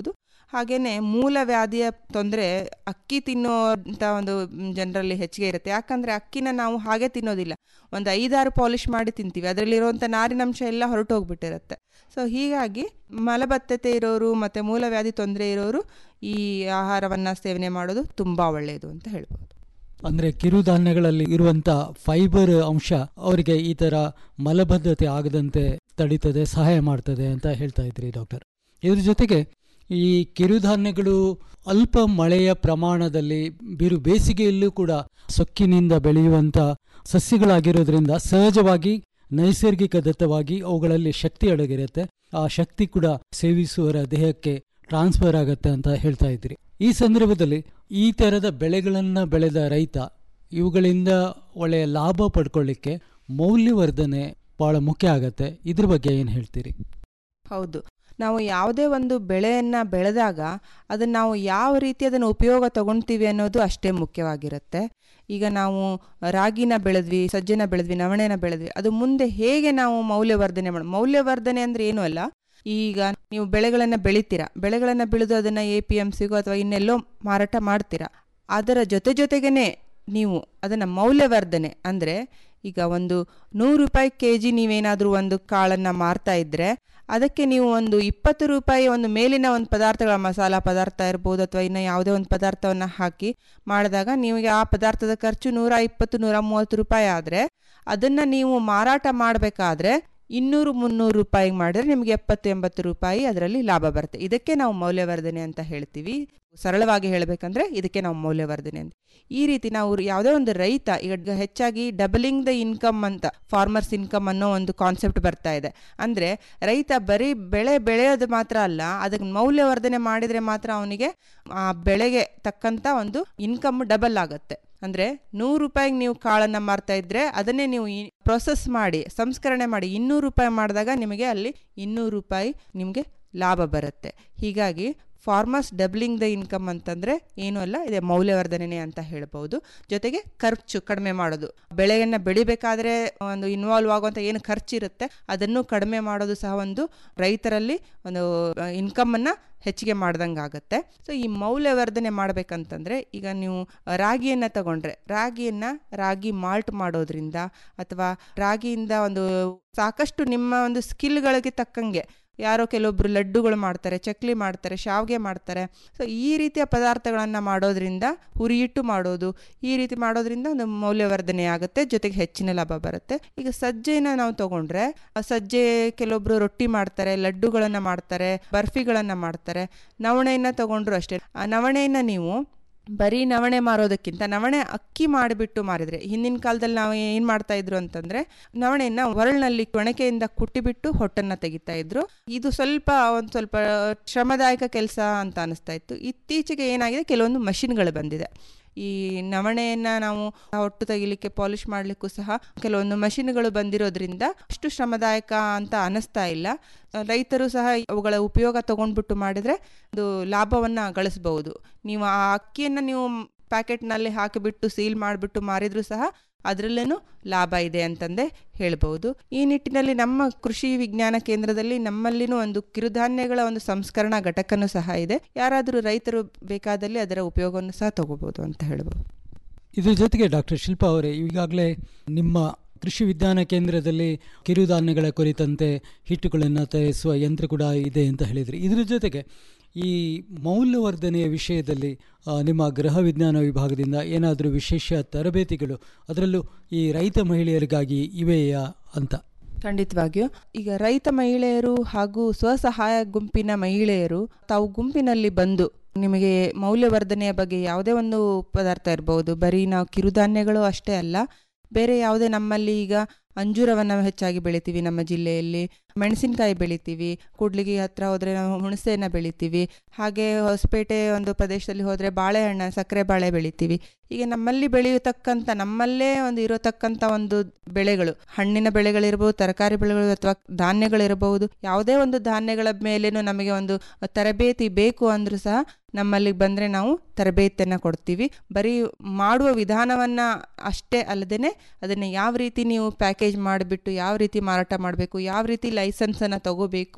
ಹಾಗೆಯೇ ಮೂಲ ವ್ಯಾಧಿಯ ತೊಂದರೆ ಅಕ್ಕಿ ತಿನ್ನುವಂಥ ಒಂದು ಜನರಲ್ಲಿ ಹೆಚ್ಚಿಗೆ ಇರುತ್ತೆ ಯಾಕಂದರೆ ಅಕ್ಕಿನ ನಾವು ಹಾಗೆ ತಿನ್ನೋದಿಲ್ಲ ಒಂದು ಐದಾರು ಪಾಲಿಷ್ ಮಾಡಿ ತಿಂತೀವಿ ಅದರಲ್ಲಿರುವಂಥ ನಾರಿನಂಶ ಎಲ್ಲ ಹೊರಟು ಹೋಗ್ಬಿಟ್ಟಿರುತ್ತೆ ಸೊ ಹೀಗಾಗಿ ಮಲಬದ್ಧತೆ ಇರೋರು ಮತ್ತು ಮೂಲವ್ಯಾಧಿ ತೊಂದರೆ ಇರೋರು ಈ ಆಹಾರವನ್ನು ಸೇವನೆ ಮಾಡೋದು ತುಂಬ ಒಳ್ಳೆಯದು ಅಂತ ಹೇಳ್ಬೋದು ಅಂದರೆ ಕಿರುಧಾನ್ಯಗಳಲ್ಲಿ ಇರುವಂಥ ಫೈಬರ್ ಅಂಶ ಅವರಿಗೆ ಈ ಥರ ಮಲಬದ್ಧತೆ ಆಗದಂತೆ ತಡೀತದೆ ಸಹಾಯ ಮಾಡ್ತದೆ ಅಂತ ಹೇಳ್ತಾ ಇದ್ರಿ ಡಾಕ್ಟರ್ ಇದ್ರ ಜೊತೆಗೆ ಈ ಕಿರುಧಾನ್ಯಗಳು ಅಲ್ಪ ಮಳೆಯ ಪ್ರಮಾಣದಲ್ಲಿ ಬಿರು ಬೇಸಿಗೆಯಲ್ಲೂ ಕೂಡ ಸೊಕ್ಕಿನಿಂದ ಬೆಳೆಯುವಂಥ ಸಸ್ಯಗಳಾಗಿರೋದ್ರಿಂದ ಸಹಜವಾಗಿ ನೈಸರ್ಗಿಕ ದತ್ತವಾಗಿ ಅವುಗಳಲ್ಲಿ ಶಕ್ತಿ ಅಡಗಿರುತ್ತೆ ಆ ಶಕ್ತಿ ಕೂಡ ಸೇವಿಸುವರ ದೇಹಕ್ಕೆ ಟ್ರಾನ್ಸ್ಫರ್ ಆಗತ್ತೆ ಅಂತ ಹೇಳ್ತಾ ಇದ್ರಿ ಈ ಸಂದರ್ಭದಲ್ಲಿ ಈ ಥರದ ಬೆಳೆಗಳನ್ನು ಬೆಳೆದ ರೈತ ಇವುಗಳಿಂದ ಒಳ್ಳೆಯ ಲಾಭ ಪಡ್ಕೊಳ್ಳಿಕ್ಕೆ ಮೌಲ್ಯವರ್ಧನೆ ಭಾಳ ಮುಖ್ಯ ಆಗತ್ತೆ ಇದ್ರ ಬಗ್ಗೆ ಏನು ಹೇಳ್ತೀರಿ ಹೌದು ನಾವು ಯಾವುದೇ ಒಂದು ಬೆಳೆಯನ್ನು ಬೆಳೆದಾಗ ಅದನ್ನು ನಾವು ಯಾವ ರೀತಿ ಅದನ್ನು ಉಪಯೋಗ ತಗೊಳ್ತೀವಿ ಅನ್ನೋದು ಅಷ್ಟೇ ಮುಖ್ಯವಾಗಿರುತ್ತೆ ಈಗ ನಾವು ರಾಗಿನ ಬೆಳೆದ್ವಿ ಸಜ್ಜೆನ ಬೆಳೆದ್ವಿ ನವಣೆನ ಬೆಳೆದ್ವಿ ಅದು ಮುಂದೆ ಹೇಗೆ ನಾವು ಮೌಲ್ಯವರ್ಧನೆ ಮಾಡ ಮೌಲ್ಯವರ್ಧನೆ ಅಂದರೆ ಏನೂ ಅಲ್ಲ ಈಗ ನೀವು ಬೆಳೆಗಳನ್ನು ಬೆಳಿತೀರಾ ಬೆಳೆಗಳನ್ನು ಬೆಳೆದು ಅದನ್ನು ಎ ಪಿ ಎಮ್ ಸಿಗೋ ಅಥವಾ ಇನ್ನೆಲ್ಲೋ ಮಾರಾಟ ಮಾಡ್ತೀರಾ ಅದರ ಜೊತೆ ಜೊತೆಗೇ ನೀವು ಅದನ್ನು ಮೌಲ್ಯವರ್ಧನೆ ಅಂದರೆ ಈಗ ಒಂದು ನೂರು ರೂಪಾಯಿ ಕೆ ಜಿ ನೀವೇನಾದರೂ ಒಂದು ಕಾಳನ್ನು ಮಾರ್ತಾ ಇದ್ದರೆ ಅದಕ್ಕೆ ನೀವು ಒಂದು ಇಪ್ಪತ್ತು ರೂಪಾಯಿ ಒಂದು ಮೇಲಿನ ಒಂದು ಪದಾರ್ಥಗಳ ಮಸಾಲ ಪದಾರ್ಥ ಇರ್ಬೋದು ಅಥವಾ ಇನ್ನು ಯಾವುದೇ ಒಂದು ಪದಾರ್ಥವನ್ನು ಹಾಕಿ ಮಾಡಿದಾಗ ನಿಮಗೆ ಆ ಪದಾರ್ಥದ ಖರ್ಚು ನೂರ ಇಪ್ಪತ್ತು ನೂರ ಮೂವತ್ತು ರೂಪಾಯಿ ಆದರೆ ಅದನ್ನು ನೀವು ಮಾರಾಟ ಮಾಡಬೇಕಾದ್ರೆ ಇನ್ನೂರು ಮುನ್ನೂರು ರೂಪಾಯಿಗೆ ಮಾಡಿದ್ರೆ ನಿಮಗೆ ಎಪ್ಪತ್ತು ಎಂಬತ್ತು ರೂಪಾಯಿ ಅದರಲ್ಲಿ ಲಾಭ ಬರುತ್ತೆ ಇದಕ್ಕೆ ನಾವು ಮೌಲ್ಯವರ್ಧನೆ ಅಂತ ಹೇಳ್ತೀವಿ ಸರಳವಾಗಿ ಹೇಳಬೇಕಂದ್ರೆ ಇದಕ್ಕೆ ನಾವು ಮೌಲ್ಯವರ್ಧನೆ ಅಂತ ಈ ರೀತಿ ನಾವು ಯಾವುದೇ ಒಂದು ರೈತ ಈಗ ಹೆಚ್ಚಾಗಿ ಡಬಲಿಂಗ್ ದ ಇನ್ಕಮ್ ಅಂತ ಫಾರ್ಮರ್ಸ್ ಇನ್ಕಮ್ ಅನ್ನೋ ಒಂದು ಕಾನ್ಸೆಪ್ಟ್ ಬರ್ತಾ ಇದೆ ಅಂದರೆ ರೈತ ಬರೀ ಬೆಳೆ ಬೆಳೆಯೋದು ಮಾತ್ರ ಅಲ್ಲ ಅದಕ್ಕೆ ಮೌಲ್ಯವರ್ಧನೆ ಮಾಡಿದರೆ ಮಾತ್ರ ಅವನಿಗೆ ಆ ಬೆಳೆಗೆ ತಕ್ಕಂಥ ಒಂದು ಇನ್ಕಮ್ ಡಬಲ್ ಆಗುತ್ತೆ ಅಂದರೆ ನೂರು ರೂಪಾಯಿಗೆ ನೀವು ಕಾಳನ್ನು ಮಾರ್ತಾ ಇದ್ದರೆ ಅದನ್ನೇ ನೀವು ಪ್ರೊಸೆಸ್ ಮಾಡಿ ಸಂಸ್ಕರಣೆ ಮಾಡಿ ಇನ್ನೂರು ರೂಪಾಯಿ ಮಾಡಿದಾಗ ನಿಮಗೆ ಅಲ್ಲಿ ಇನ್ನೂರು ರೂಪಾಯಿ ನಿಮಗೆ ಲಾಭ ಬರುತ್ತೆ ಹೀಗಾಗಿ ಫಾರ್ಮರ್ಸ್ ಡಬ್ಲಿಂಗ್ ದ ಇನ್ಕಮ್ ಅಂತಂದರೆ ಏನೂ ಅಲ್ಲ ಇದೆ ಮೌಲ್ಯವರ್ಧನೆ ಅಂತ ಹೇಳ್ಬೋದು ಜೊತೆಗೆ ಖರ್ಚು ಕಡಿಮೆ ಮಾಡೋದು ಬೆಳೆಯನ್ನು ಬೆಳಿಬೇಕಾದ್ರೆ ಒಂದು ಇನ್ವಾಲ್ವ್ ಆಗುವಂಥ ಏನು ಖರ್ಚಿರುತ್ತೆ ಅದನ್ನು ಕಡಿಮೆ ಮಾಡೋದು ಸಹ ಒಂದು ರೈತರಲ್ಲಿ ಒಂದು ಇನ್ಕಮನ್ನು ಹೆಚ್ಚಿಗೆ ಮಾಡ್ದಂಗೆ ಆಗುತ್ತೆ ಸೊ ಈ ಮೌಲ್ಯವರ್ಧನೆ ಮಾಡಬೇಕಂತಂದರೆ ಈಗ ನೀವು ರಾಗಿಯನ್ನು ತಗೊಂಡ್ರೆ ರಾಗಿಯನ್ನು ರಾಗಿ ಮಾಲ್ಟ್ ಮಾಡೋದ್ರಿಂದ ಅಥವಾ ರಾಗಿಯಿಂದ ಒಂದು ಸಾಕಷ್ಟು ನಿಮ್ಮ ಒಂದು ಸ್ಕಿಲ್ಗಳಿಗೆ ತಕ್ಕಂಗೆ ಯಾರೋ ಕೆಲವೊಬ್ಬರು ಲಡ್ಡುಗಳು ಮಾಡ್ತಾರೆ ಚಕ್ಲಿ ಮಾಡ್ತಾರೆ ಶಾವಿಗೆ ಮಾಡ್ತಾರೆ ಸೊ ಈ ರೀತಿಯ ಪದಾರ್ಥಗಳನ್ನು ಮಾಡೋದ್ರಿಂದ ಹುರಿಯಿಟ್ಟು ಮಾಡೋದು ಈ ರೀತಿ ಮಾಡೋದ್ರಿಂದ ಒಂದು ಮೌಲ್ಯವರ್ಧನೆ ಆಗುತ್ತೆ ಜೊತೆಗೆ ಹೆಚ್ಚಿನ ಲಾಭ ಬರುತ್ತೆ ಈಗ ಸಜ್ಜೆನ ನಾವು ತಗೊಂಡ್ರೆ ಸಜ್ಜೆ ಕೆಲವೊಬ್ರು ರೊಟ್ಟಿ ಮಾಡ್ತಾರೆ ಲಡ್ಡುಗಳನ್ನು ಮಾಡ್ತಾರೆ ಬರ್ಫಿಗಳನ್ನು ಮಾಡ್ತಾರೆ ನವಣೆಯನ್ನು ತಗೊಂಡ್ರು ಅಷ್ಟೇ ಆ ನವಣೆಯನ್ನು ನೀವು ಬರೀ ನವಣೆ ಮಾರೋದಕ್ಕಿಂತ ನವಣೆ ಅಕ್ಕಿ ಮಾಡಿಬಿಟ್ಟು ಮಾರಿದರೆ ಹಿಂದಿನ ಕಾಲದಲ್ಲಿ ನಾವು ಏನು ಮಾಡ್ತಾ ಇದ್ರು ಅಂತಂದರೆ ನವಣೆಯನ್ನು ಒರಳಿನಲ್ಲಿ ಕೊಣಕೆಯಿಂದ ಕುಟ್ಟಿಬಿಟ್ಟು ಹೊಟ್ಟನ್ನು ತೆಗಿತಾ ಇದ್ರು ಇದು ಸ್ವಲ್ಪ ಒಂದು ಸ್ವಲ್ಪ ಶ್ರಮದಾಯಕ ಕೆಲಸ ಅಂತ ಅನಿಸ್ತಾ ಇತ್ತು ಇತ್ತೀಚೆಗೆ ಏನಾಗಿದೆ ಕೆಲವೊಂದು ಮಷಿನ್ಗಳು ಬಂದಿದೆ ಈ ನವಣೆಯನ್ನು ನಾವು ಹೊಟ್ಟು ತೆಗಿಲಿಕ್ಕೆ ಪಾಲಿಷ್ ಮಾಡಲಿಕ್ಕೂ ಸಹ ಕೆಲವೊಂದು ಮಷಿನ್ಗಳು ಬಂದಿರೋದ್ರಿಂದ ಅಷ್ಟು ಶ್ರಮದಾಯಕ ಅಂತ ಅನಿಸ್ತಾ ಇಲ್ಲ ರೈತರು ಸಹ ಅವುಗಳ ಉಪಯೋಗ ತಗೊಂಡ್ಬಿಟ್ಟು ಮಾಡಿದರೆ ಅದು ಲಾಭವನ್ನು ಗಳಿಸ್ಬಹುದು ನೀವು ಆ ಅಕ್ಕಿಯನ್ನು ನೀವು ಪ್ಯಾಕೆಟ್ನಲ್ಲಿ ಹಾಕಿಬಿಟ್ಟು ಸೀಲ್ ಮಾಡಿಬಿಟ್ಟು ಮಾರಿದರೂ ಸಹ ಅದರಲ್ಲೇನೂ ಲಾಭ ಇದೆ ಅಂತಂದೇ ಹೇಳ್ಬೋದು ಈ ನಿಟ್ಟಿನಲ್ಲಿ ನಮ್ಮ ಕೃಷಿ ವಿಜ್ಞಾನ ಕೇಂದ್ರದಲ್ಲಿ ನಮ್ಮಲ್ಲಿನೂ ಒಂದು ಕಿರುಧಾನ್ಯಗಳ ಒಂದು ಸಂಸ್ಕರಣಾ ಘಟಕನೂ ಸಹ ಇದೆ ಯಾರಾದರೂ ರೈತರು ಬೇಕಾದಲ್ಲಿ ಅದರ ಉಪಯೋಗವನ್ನು ಸಹ ತಗೋಬೋದು ಅಂತ ಹೇಳ್ಬೋದು ಇದ್ರ ಜೊತೆಗೆ ಡಾಕ್ಟರ್ ಶಿಲ್ಪಾ ಅವರೇ ಈಗಾಗಲೇ ನಿಮ್ಮ ಕೃಷಿ ವಿಜ್ಞಾನ ಕೇಂದ್ರದಲ್ಲಿ ಕಿರುಧಾನ್ಯಗಳ ಕುರಿತಂತೆ ಹಿಟ್ಟುಗಳನ್ನು ತಯಾರಿಸುವ ಯಂತ್ರ ಕೂಡ ಇದೆ ಅಂತ ಹೇಳಿದ್ರಿ ಇದ್ರ ಜೊತೆಗೆ ಈ ಮೌಲ್ಯವರ್ಧನೆಯ ವಿಷಯದಲ್ಲಿ ನಿಮ್ಮ ಗೃಹ ವಿಜ್ಞಾನ ವಿಭಾಗದಿಂದ ಏನಾದರೂ ವಿಶೇಷ ತರಬೇತಿಗಳು ಅದರಲ್ಲೂ ಈ ರೈತ ಮಹಿಳೆಯರಿಗಾಗಿ ಇವೆಯಾ ಅಂತ ಖಂಡಿತವಾಗಿಯೂ ಈಗ ರೈತ ಮಹಿಳೆಯರು ಹಾಗೂ ಸ್ವಸಹಾಯ ಗುಂಪಿನ ಮಹಿಳೆಯರು ತಾವು ಗುಂಪಿನಲ್ಲಿ ಬಂದು ನಿಮಗೆ ಮೌಲ್ಯವರ್ಧನೆಯ ಬಗ್ಗೆ ಯಾವುದೇ ಒಂದು ಪದಾರ್ಥ ಇರ್ಬೋದು ಬರೀ ನಾವು ಕಿರುಧಾನ್ಯಗಳು ಅಷ್ಟೇ ಅಲ್ಲ ಬೇರೆ ಯಾವುದೇ ನಮ್ಮಲ್ಲಿ ಈಗ ಅಂಜೂರವನ್ನು ಹೆಚ್ಚಾಗಿ ಬೆಳಿತೀವಿ ನಮ್ಮ ಜಿಲ್ಲೆಯಲ್ಲಿ ಮೆಣಸಿನಕಾಯಿ ಬೆಳಿತೀವಿ ಕೂಡ್ಲಿಗಿ ಹತ್ರ ಹೋದರೆ ನಾವು ಹುಣಸೆಯನ್ನು ಬೆಳಿತೀವಿ ಹಾಗೆ ಹೊಸಪೇಟೆ ಒಂದು ಪ್ರದೇಶದಲ್ಲಿ ಹೋದರೆ ಬಾಳೆಹಣ್ಣು ಸಕ್ಕರೆ ಬಾಳೆ ಬೆಳಿತೀವಿ ಈಗ ನಮ್ಮಲ್ಲಿ ಬೆಳೆಯತಕ್ಕಂಥ ನಮ್ಮಲ್ಲೇ ಒಂದು ಇರೋತಕ್ಕಂಥ ಒಂದು ಬೆಳೆಗಳು ಹಣ್ಣಿನ ಬೆಳೆಗಳಿರ್ಬೋದು ತರಕಾರಿ ಬೆಳೆಗಳು ಅಥವಾ ಧಾನ್ಯಗಳಿರಬಹುದು ಯಾವುದೇ ಒಂದು ಧಾನ್ಯಗಳ ಮೇಲೇನೂ ನಮಗೆ ಒಂದು ತರಬೇತಿ ಬೇಕು ಅಂದರೂ ಸಹ ನಮ್ಮಲ್ಲಿ ಬಂದರೆ ನಾವು ತರಬೇತಿಯನ್ನು ಕೊಡ್ತೀವಿ ಬರೀ ಮಾಡುವ ವಿಧಾನವನ್ನು ಅಷ್ಟೇ ಅಲ್ಲದೇ ಅದನ್ನು ಯಾವ ರೀತಿ ನೀವು ಪ್ಯಾಕೇಜ್ ಮಾಡಿಬಿಟ್ಟು ಯಾವ ರೀತಿ ಮಾರಾಟ ಮಾಡಬೇಕು ಯಾವ ರೀತಿ ಲೈಸೆನ್ಸನ್ನು ತಗೋಬೇಕು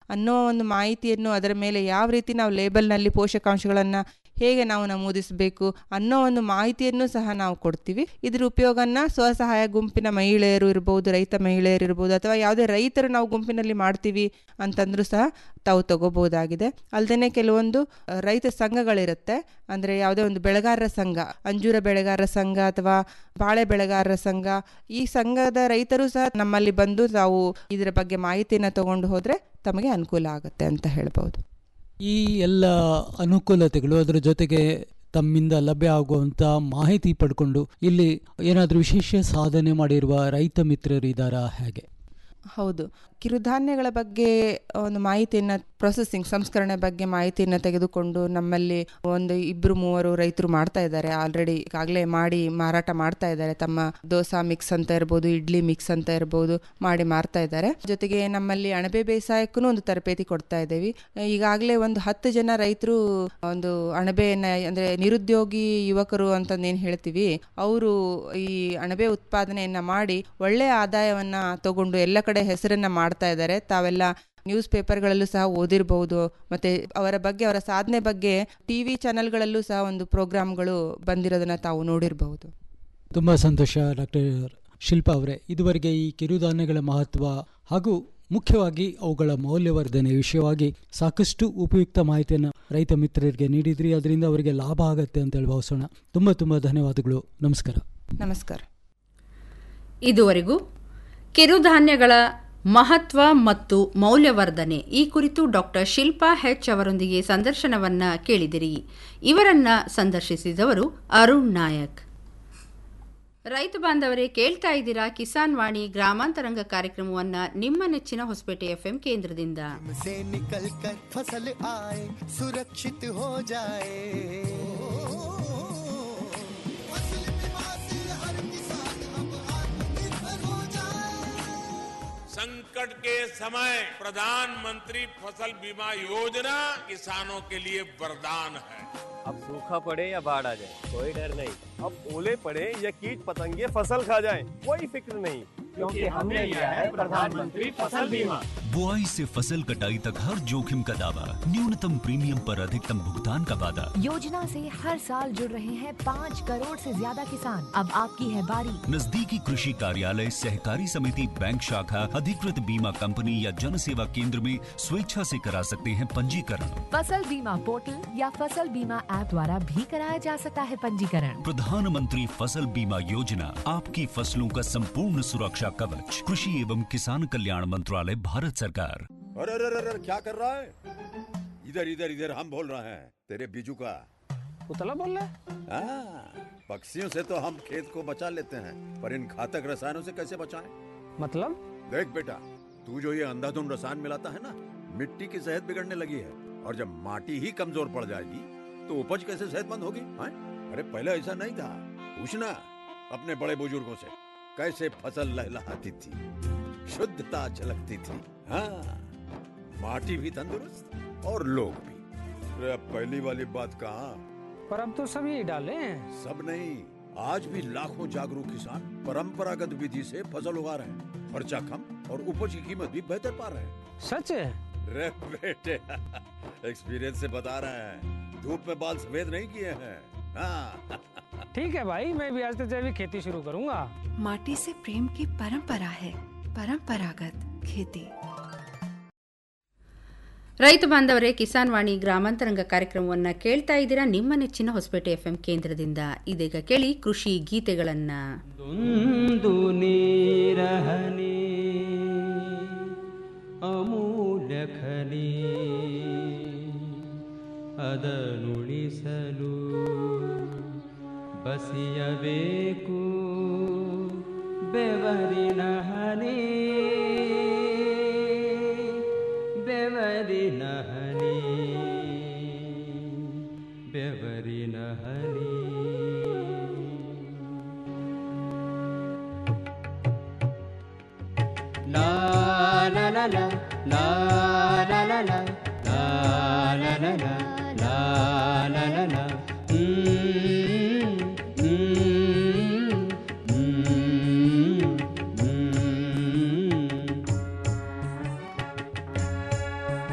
ಅನ್ನೋ ಒಂದು ಮಾಹಿತಿಯನ್ನು ಅದರ ಮೇಲೆ ಯಾವ ರೀತಿ ನಾವು ಲೇಬಲ್ನಲ್ಲಿ ಪೋಷಕಾಂಶಗಳನ್ನು ಹೇಗೆ ನಾವು ನಮೂದಿಸಬೇಕು ಅನ್ನೋ ಒಂದು ಮಾಹಿತಿಯನ್ನು ಸಹ ನಾವು ಕೊಡ್ತೀವಿ ಇದ್ರ ಉಪಯೋಗನ ಸ್ವಸಹಾಯ ಗುಂಪಿನ ಮಹಿಳೆಯರು ಇರ್ಬೋದು ರೈತ ಮಹಿಳೆಯರು ಇರ್ಬೋದು ಅಥವಾ ಯಾವುದೇ ರೈತರು ನಾವು ಗುಂಪಿನಲ್ಲಿ ಮಾಡ್ತೀವಿ ಅಂತಂದ್ರೂ ಸಹ ತಾವು ತಗೋಬಹುದಾಗಿದೆ ಅಲ್ಲದೆ ಕೆಲವೊಂದು ಅ, ರೈತ ಸಂಘಗಳಿರುತ್ತೆ ಅಂದರೆ ಯಾವುದೇ ಒಂದು ಬೆಳೆಗಾರರ ಸಂಘ ಅಂಜೂರ ಬೆಳೆಗಾರರ ಸಂಘ ಅಥವಾ ಬಾಳೆ ಬೆಳೆಗಾರರ ಸಂಘ ಈ ಸಂಘದ ರೈತರು ಸಹ ನಮ್ಮಲ್ಲಿ ಬಂದು ತಾವು ಇದರ ಬಗ್ಗೆ ಮಾಹಿತಿಯನ್ನು ತಗೊಂಡು ಹೋದರೆ ತಮಗೆ ಅನುಕೂಲ ಆಗುತ್ತೆ ಅಂತ ಹೇಳ್ಬೋದು ಈ ಎಲ್ಲ ಅನುಕೂಲತೆಗಳು ಅದರ ಜೊತೆಗೆ ತಮ್ಮಿಂದ ಲಭ್ಯ ಆಗುವಂಥ ಮಾಹಿತಿ ಪಡ್ಕೊಂಡು ಇಲ್ಲಿ ಏನಾದರೂ ವಿಶೇಷ ಸಾಧನೆ ಮಾಡಿರುವ ರೈತ ಮಿತ್ರರು ಇದ್ದಾರಾ ಹೇಗೆ ಹೌದು ಕಿರುಧಾನ್ಯಗಳ ಬಗ್ಗೆ ಒಂದು ಮಾಹಿತಿಯನ್ನು ಪ್ರೊಸೆಸಿಂಗ್ ಸಂಸ್ಕರಣೆ ಬಗ್ಗೆ ಮಾಹಿತಿಯನ್ನು ತೆಗೆದುಕೊಂಡು ನಮ್ಮಲ್ಲಿ ಒಂದು ಇಬ್ಬರು ಮೂವರು ರೈತರು ಮಾಡ್ತಾ ಇದ್ದಾರೆ ಆಲ್ರೆಡಿ ಈಗಾಗಲೇ ಮಾಡಿ ಮಾರಾಟ ಮಾಡ್ತಾ ಇದ್ದಾರೆ ತಮ್ಮ ದೋಸಾ ಮಿಕ್ಸ್ ಅಂತ ಇರ್ಬೋದು ಇಡ್ಲಿ ಮಿಕ್ಸ್ ಅಂತ ಇರ್ಬೋದು ಮಾಡಿ ಮಾರ್ತಾ ಇದ್ದಾರೆ ಜೊತೆಗೆ ನಮ್ಮಲ್ಲಿ ಅಣಬೆ ಬೇಸಾಯಕ್ಕೂ ಒಂದು ತರಬೇತಿ ಕೊಡ್ತಾ ಇದ್ದೇವೆ ಈಗಾಗಲೇ ಒಂದು ಹತ್ತು ಜನ ರೈತರು ಒಂದು ಅಣಬೆಯನ್ನ ಅಂದ್ರೆ ನಿರುದ್ಯೋಗಿ ಯುವಕರು ಅಂತಂದೇನು ಹೇಳ್ತೀವಿ ಅವರು ಈ ಅಣಬೆ ಉತ್ಪಾದನೆಯನ್ನ ಮಾಡಿ ಒಳ್ಳೆಯ ಆದಾಯವನ್ನ ತಗೊಂಡು ಎಲ್ಲ ಕಡೆ ಹೆಸರನ್ನ ಮಾಡ್ತಾ ಇದ್ದಾರೆ ತಾವೆಲ್ಲ ನ್ಯೂಸ್ ಪೇಪರ್ಗಳಲ್ಲೂ ಸಹ ಓದಿರಬಹುದು ಮತ್ತೆ ಅವರ ಬಗ್ಗೆ ಅವರ ಸಾಧನೆ ಬಗ್ಗೆ ಟಿವಿ ಚಾನೆಲ್ಗಳಲ್ಲೂ ಸಹ ಒಂದು ಪ್ರೋಗ್ರಾಮ್ಗಳು ಬಂದಿರೋದನ್ನ ತಾವು ನೋಡಿರಬಹುದು ತುಂಬ ಸಂತೋಷ ಡಾಕ್ಟರ್ ಶಿಲ್ಪಾ ಅವರೇ ಇದುವರೆಗೆ ಈ ಕಿರುಧಾನ್ಯಗಳ ಮಹತ್ವ ಹಾಗೂ ಮುಖ್ಯವಾಗಿ ಅವುಗಳ ಮೌಲ್ಯವರ್ಧನೆ ವಿಷಯವಾಗಿ ಸಾಕಷ್ಟು ಉಪಯುಕ್ತ ಮಾಹಿತಿಯನ್ನು ರೈತ ಮಿತ್ರರಿಗೆ ನೀಡಿದ್ರಿ ಅದರಿಂದ ಅವರಿಗೆ ಲಾಭ ಆಗತ್ತೆ ಅಂತ ಹೇಳಿ ಭಾವಿಸೋಣ ತುಂಬ ತುಂಬ ಧನ್ಯವಾದಗಳು ನಮಸ್ಕಾರ ನಮಸ್ಕಾರ ಇದುವರೆಗೂ ಕಿರುಧಾನ್ಯಗಳ ಮಹತ್ವ ಮತ್ತು ಮೌಲ್ಯವರ್ಧನೆ ಈ ಕುರಿತು ಡಾಕ್ಟರ್ ಶಿಲ್ಪಾ ಹೆಚ್ ಅವರೊಂದಿಗೆ ಸಂದರ್ಶನವನ್ನ ಕೇಳಿದಿರಿ ಇವರನ್ನ ಸಂದರ್ಶಿಸಿದವರು ಅರುಣ್ ನಾಯಕ್ ರೈತ ಬಾಂಧವರೇ ಕೇಳ್ತಾ ಇದ್ದೀರಾ ಕಿಸಾನ್ ವಾಣಿ ಗ್ರಾಮಾಂತರಂಗ ಕಾರ್ಯಕ್ರಮವನ್ನ ನಿಮ್ಮ ನೆಚ್ಚಿನ ಹೊಸಪೇಟೆ ಎಫ್ಎಂ ಕೇಂದ್ರದಿಂದ से निकल कर फसल आए सुरक्षित हो जाए फसल बीमा से हर किसान अब आत्मनिर्भर हो जाए संकट के समय प्रधानमंत्री फसल बीमा योजना किसानों के लिए वरदान है अब सूखा पड़े या बाढ़ आ जाए कोई डर नहीं अब ओले पड़े या कीट पतंगे फसल खा जाए कोई फिक्र नहीं क्योंकि हमने लिया है प्रधानमंत्री फसल बीमा बुआई से फसल कटाई तक हर जोखिम का दावा न्यूनतम प्रीमियम पर अधिकतम भुगतान का वादा योजना से हर साल जुड़ रहे हैं पाँच करोड़ से ज्यादा किसान अब आपकी है बारी नजदीकी कृषि कार्यालय सहकारी समिति बैंक शाखा अधिकृत बीमा कंपनी या जन सेवा केंद्र में स्वेच्छा से करा सकते हैं पंजीकरण फसल बीमा पोर्टल या फसल बीमा ऐप द्वारा भी कराया जा सकता है पंजीकरण प्रधानमंत्री फसल बीमा योजना आपकी फसलों का संपूर्ण सुरक्षा कवच कृषि एवं किसान कल्याण मंत्रालय भारत सरकार अरे अरे अरे अरे, क्या कर रहा है इधर इधर इधर हम बोल रहे हैं तेरे बीजू का उतला बोल रहा हाँ, पक्षियों से तो हम खेत को बचा लेते हैं पर इन घातक रसायनों से कैसे बचाएं? मतलब देख बेटा तू जो ये अंधाधुंध रसायन मिलाता है ना मिट्टी की सेहत बिगड़ने लगी है और जब माटी ही कमजोर पड़ जाएगी तो उपज कैसे सेहतमंद होगी हाँ? अरे पहले ऐसा नहीं था पूछना अपने बड़े बुजुर्गों से कैसे फसल लहलहाती थी शुद्धता झलकती थी हाँ माटी भी तंदुरुस्त और लोग भी अरे अब पहली वाली बात कहाँ पर अब तो सब यही डाले हैं सब नहीं आज भी लाखों जागरूक किसान परंपरागत विधि से फसल उगा रहे हैं खर्चा कम और उपज की कीमत भी बेहतर पा रहे हैं सच है रे बेटे एक्सपीरियंस से बता रहे हैं धूप में बाल सफेद नहीं किए हैं हाँ ठीक है भाई मैं भी आज से जैविक खेती शुरू करूंगा माटी से प्रेम की परंपरा है परंपरागत खेती ರೈತ ಬಾಂಧವರೇ ಕಿಸಾನ್ ವಾಣಿ ಗ್ರಾಮಾಂತರಂಗ ಕಾರ್ಯಕ್ರಮವನ್ನ ಕೇಳ್ತಾ ಇದ್ದೀರಾ ನಿಮ್ಮ ನೆಚ್ಚಿನ ಹೊಸಪೇಟೆ ಎಫ್ಎಂ ಕೇಂದ್ರದಿಂದ ಇದೀಗ ಕೇಳಿ ಕೃಷಿ ಗೀತೆಗಳನ್ನ ಒಂದು ನೀರಹನಿ ಅಮೂಲ್ಯ ಖನಿ ಅದನುಳಿಸಲು ಬಸಿಯಬೇಕು ಬೆವರಿನ ಹನಿ ಬೆವರಿನ ಹನಿ ಬೆವರಿನ ಹನಿ La la la la la la la la la la la la la la la la Mm, mm, mm, mm.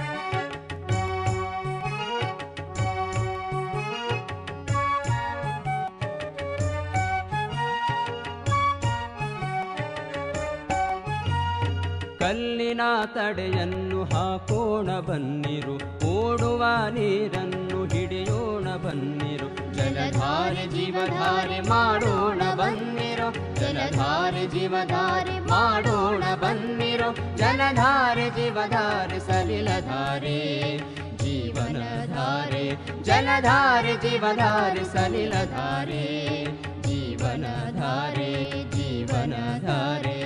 ಕಲ್ಲಿನ ತಡೆಯನ್ನು ಹಾಕೋಣ ಬನ್ನಿರು ಓಡುವ ನೀರನ್ನು ಹಿಡಿಯೋಣ ಬನ್ನಿರು ಜಲಧಾರೆ ಜೀವಧಾರೆ ಮಾಡೋಣ ಬನ್ನಿರು ಜಲಧಾರೆ ಜೀವಧಾರೆ ಮಾಡೋಣ ಬನ್ನಿರು ಜಲಧಾರೆ ಜೀವಧಾರೆ ಸಲಿಲಧಾರೆ ಜೀವನಧಾರೆ ಜಲಧಾರೆ ಜೀವಧಾರೆ ಸಲಿಲಧಾರೆ ಜೀವನಧಾರೆ ಜೀವನಧಾರೆ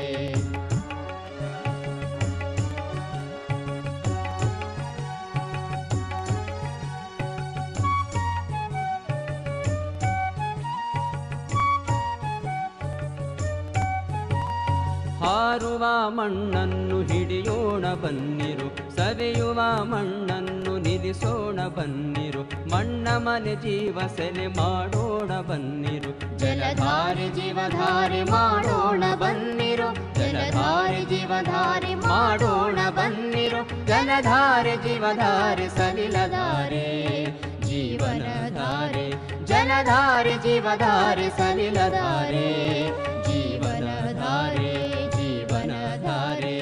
ಹಾರುವ ಮಣ್ಣನ್ನು ಹಿಡಿಯೋಣ ಬನ್ನಿರು ಸವೆಯುವ ಮಣ್ಣನ್ನು ನಿಲ್ಲಿಸೋಣ ಬನ್ನಿರು ಮಣ್ಣ ಮನೆ ಜೀವ ಸೆಲೆ ಮಾಡೋಣ ಬನ್ನಿರು ಜಲಧಾರೆ ಜೀವಧಾರೆ ಮಾಡೋಣ ಬನ್ನಿರು ಜಲಧಾರೆ ಜೀವಧಾರೆ ಮಾಡೋಣ ಬನ್ನಿರು ಜಲಧಾರೆ ಜೀವಧಾರೆ ಸಲಿಲಧಾರೆ ಜೀವನಧಾರೆ ಜಲಧಾರೆ ಜೀವಧಾರೆ ಸಲಿಲಧಾರೆ ಜೀವನಧಾರೆ ಜೀವನಧಾರೆ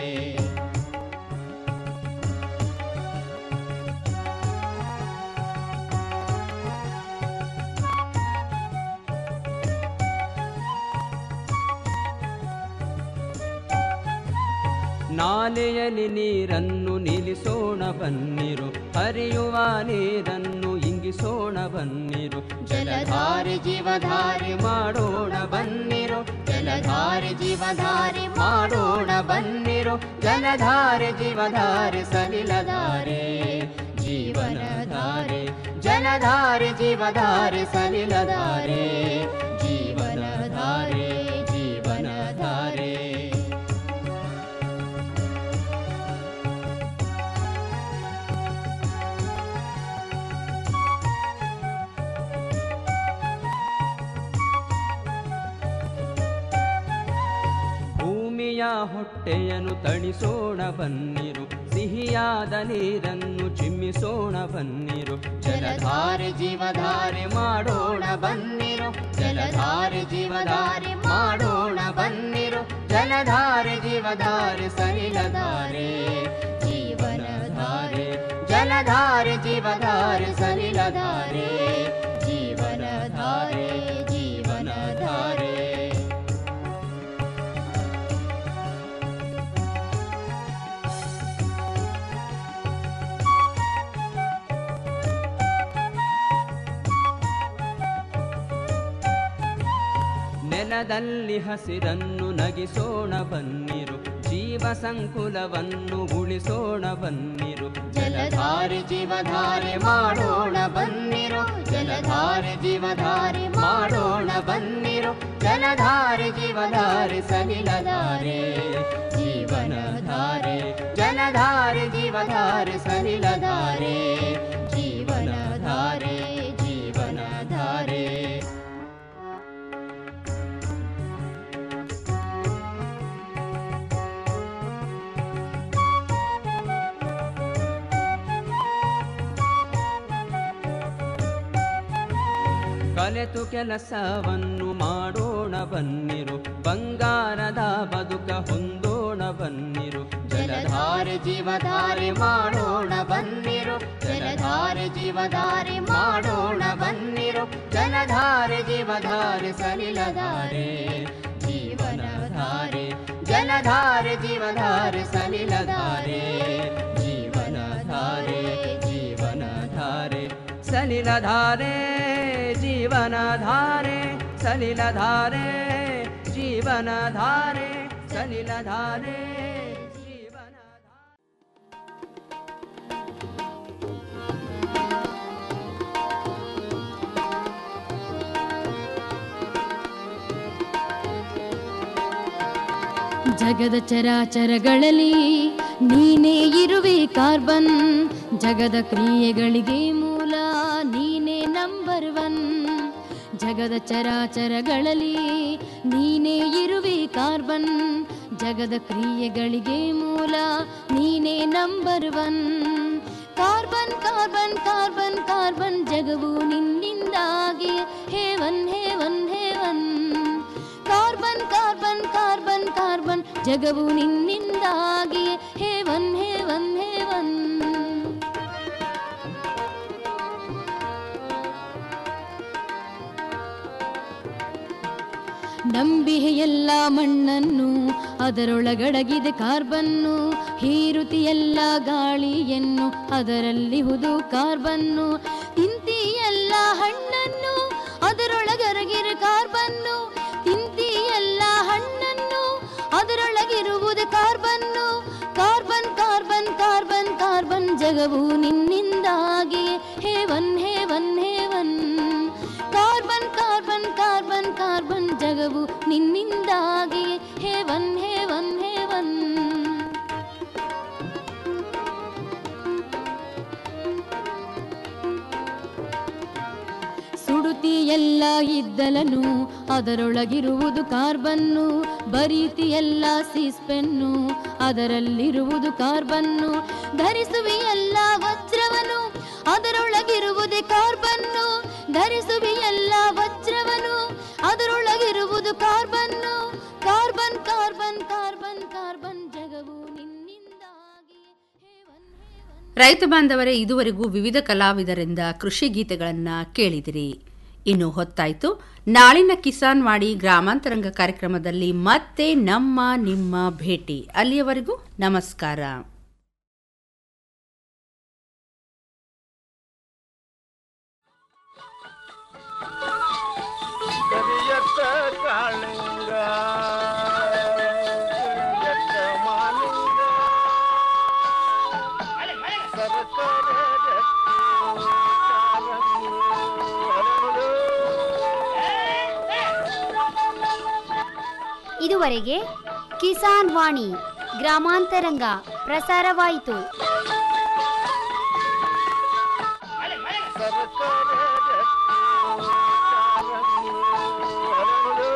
ನಾಲೆಯಲ್ಲಿ ನೀರನ್ನು ನಿಲ್ಲಿಸೋಣ ಬನ್ನಿರು ಹರಿಯುವ ನೀರನ್ನು ಇಂಗಿಸೋಣ ಬನ್ನಿರು ಜಲಧಾರೆ ಜೀವಧಾರೆ ಮಾಡೋಣ ಬನ್ನಿರು ಜಲಧಾರೆ ಜೀವಧಾರೆ ಮಾಡೋಣ ಬನ್ನಿರು ಜಲಧಾರೆ ಜೀವಧಾರೆ ಸಲಿಲಧಾರೆ ಜೀವನಧಾರೆ ಜಲಧಾರೆ ಜೀವಧಾರೆ ಸಲಿಲಧಾರೆ ಜೀವನಧಾರೆ ಜೀವನಧಾರೆ ಭೂಮಿಯ ಹೊಟ್ಟೆಯನ್ನು ತಣಿಸೋಣ ಬನ್ನಿರು ಸಿಹಿಯಾದ ನೀರನ್ನು ಚಿಮ್ಮಿಸೋಣ ಬನ್ನಿರು ಜಲಧಾರೆ ಜೀವಧಾರೆ ಮಾಡೋಣ ಬನ್ನಿರು ಜಲಧಾರೆ ಜೀವಧಾರೆ ಮಾಡೋಣ ಬನ್ನಿರು ಜಲಧಾರೆ ಜೀವಧಾರೆ ಸಲಿಲಧಾರೆ ಜೀವನಧಾರೆ ಜಲಧಾರೆ ಜೀವಧಾರೆ ಸಲಿಲಧಾರೆ ಜೀವನಧಾರೆ ಜೀವನಧಾರೆ ನೆಲದಲ್ಲಿ ಹಸಿರನ್ನು ನಗಿಸೋಣ ಬನ್ನಿರು ಜೀವ ಸಂಕುಲವನ್ನು ಉಳಿಸೋಣ ಬನ್ನಿರು ಜಲಧಾರೆ ಜೀವಧಾರೆ ಮಾಡೋಣ ಬನ್ನಿರು ಜಲಧಾರೆ ಜೀವಧಾರೆ ಮಾಡೋಣ ಬನ್ನಿರು ಜಲಧಾರೆ ಜೀವಧಾರೆ ಸಲಿಲಧಾರೆ ಜೀವನಧಾರೆ ಜಲಧಾರೆ ಜೀವಧಾರೆ ಸಲಿಲಧಾರೆ ಜೀವನಧಾರೆ ಜೀವನಧಾರೆ ಕಲೆತು ಕೆಲಸವನ್ನು ಮಾಡೋಣ ಬನ್ನಿರು ಬಂಗಾರದ ಬದುಕ ಹೊಂದೋಣ ಬನ್ನಿರು ಜಲಧಾರೆ ಜೀವಧಾರೆ ಮಾಡೋಣ ಬನ್ನಿರು ಜಲಧಾರೆ ಜೀವಧಾರೆ ಮಾಡೋಣ ಬನ್ನಿರು ಜಲಧಾರೆ ಜೀವಧಾರೆ ಸಲಿಲಧಾರೆ ಜೀವನಧಾರೆ ಜಲಧಾರೆ ಜೀವಧಾರೆ ಸಲಿಲಧಾರೆ ಜೀವನಧಾರೆ ಜೀವನಧಾರೆ ಸಲಿಲಧಾರೆ ಜೀವನಧಾರೆ ಸಲಿಲಧಾರೆ ಜೀವನಧಾರೆ ಸಲಿಲಧಾರೆ ಜಗದ ಚರಾಚರಗಳಲ್ಲಿ ನೀನೇ ಇರುವೆ ಕಾರ್ಬನ್ ಜಗದ ಕ್ರಿಯೆಗಳಿಗೆ ಮೂಲ ನೀನೇ ನಂಬರ್ ಒನ್ ಜಗದ ಚರಾಚರಗಳಲ್ಲಿ ನೀನೇ ಇರುವೆ ಕಾರ್ಬನ್ ಜಗದ ಕ್ರಿಯೆಗಳಿಗೆ ಮೂಲ ನೀನೇ number one carbon carbon carbon carbon ಜಗವು ನಿನ್ನಿಂದಾಗಿ heaven heaven heaven carbon carbon carbon carbon ಜಗವು ನಿನ್ನಿಂದಾಗಿ ನಂಬಿಹೆ ಎಲ್ಲ ಮಣ್ಣನ್ನು ಅದರೊಳಗಡಗಿದೆ ಕಾರ್ಬನ್ನು ಹೀರುತಿ ಎಲ್ಲ ಗಾಳಿಯನ್ನು ಅದರಲ್ಲಿ ಹುದು ಕಾರ್ಬನ್ನು ತಿಂತಿ ಎಲ್ಲ ಹಣ್ಣನ್ನು ಅದರೊಳಗರಗಿರ ಕಾರ್ಬನ್ನು ತಿಂತಿ ಎಲ್ಲ ಹಣ್ಣನ್ನು ಅದರೊಳಗಿರುವುದು carbon carbon carbon carbon carbon ಜಗವು ನಿನ್ನಿಂದಾಗಿ heaven heaven heaven carbon carbon carbon carbon ಜಗವು ನಿನ್ನಿಂದಾಗಿ ಹೇವನ್ ಹೇವನ್ ಹೇವನ್ ಸುಡುತಿ ಎಲ್ಲ ಇದ್ದಲನು ಅದರೊಳಗಿರುವುದು ಕಾರ್ಬನ್ನು ಬರೀತಿ ಎಲ್ಲ ಸೀಸ್ಪೆನ್ನು ಅದರಲ್ಲಿರುವುದು ಕಾರ್ಬನ್ನು ಧರಿಸುವಿ ಎಲ್ಲ ವಜ್ರವನು ಅದರೊಳಗಿರುವುದೇ ಕಾರ್ಬನ್ನು ಧರಿಸುವಿ ಎಲ್ಲ ವಜ್ರವನು ಅದರೊಳಗಿರುವುದು carbon carbon carbon carbon carbon ಜಗವು ರೈತ ಬಾಂಧವರೇ ಇದುವರೆಗೂ ವಿವಿಧ ಕಲಾವಿದರಿಂದ ಕೃಷಿ ಗೀತೆಗಳನ್ನು ಕೇಳಿದಿರಿ ಇನ್ನು ಹೊತ್ತಾಯ್ತು ನಾಳಿನ ಕಿಸಾನ್ ವಾಡಿ ಗ್ರಾಮಾಂತರಂಗ ಕಾರ್ಯಕ್ರಮದಲ್ಲಿ ಮತ್ತೆ ನಮ್ಮ ನಿಮ್ಮ ಭೇಟಿ ಅಲ್ಲಿಯವರೆಗೂ ನಮಸ್ಕಾರ ಕರಿಯತ್ತ ಕಾಳಿಂಗ ಕರಿಯತ್ತ ಮಾಲಿಂಗ ಸರಸರ ರತ್ನ ಕಾರಂಗಿ ಹರಳು. ಇದುವರೆಗೆ ಕಿಸಾನ್ ವಾಣಿ ಗ್ರಾಮಾಂತರಂಗ ಪ್ರಸಾರವಾಯಿತು ಸರಸರ ರತ್ನ ಕಾರಂಗಿ ಹರಳು.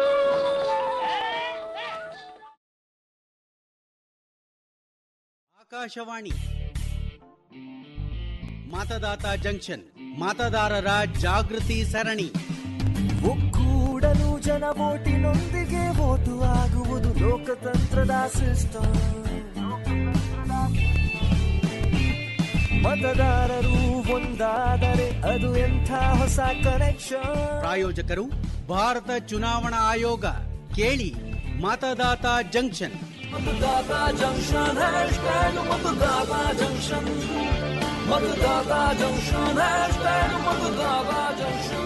ಆಕಾಶವಾಣಿ ಮತದಾತ ಜಂಕ್ಷನ್ ಮತದಾರರ ಜಾಗೃತಿ ಸರಣಿ ಒಕ್ಕೂಡಲು ಜನ ಓಟಿನೊಂದಿಗೆ ಓಟು ಆಗುವುದು ಲೋಕತಂತ್ರದ ಸಿಸ್ಟಮ್ ಮತದಾರರು ಒಂದಾದರೆ ಅದು ಎಂಥ ಹೊಸ ಕನೆಕ್ಷನ್ ಪ್ರಾಯೋಜಕರು ಭಾರತ ಚುನಾವಣಾ ಆಯೋಗ ಕೇಳಿ ಮತದಾತ ಜಂಕ್ಷನ್ ಮತದಾತ ಜಂಕ್ಷನ್ ಹ್ಯಾಶ್ಟ್ಯಾಗ್ ಮತದಾತ ಜಂಕ್ಷನ್ ಮತದಾತ ಜಂಕ್ಷನ್ ಹ್ಯಾಶ್ಟ್ಯಾಗ್ ಮತದಾತ ಜಂಕ್ಷನ್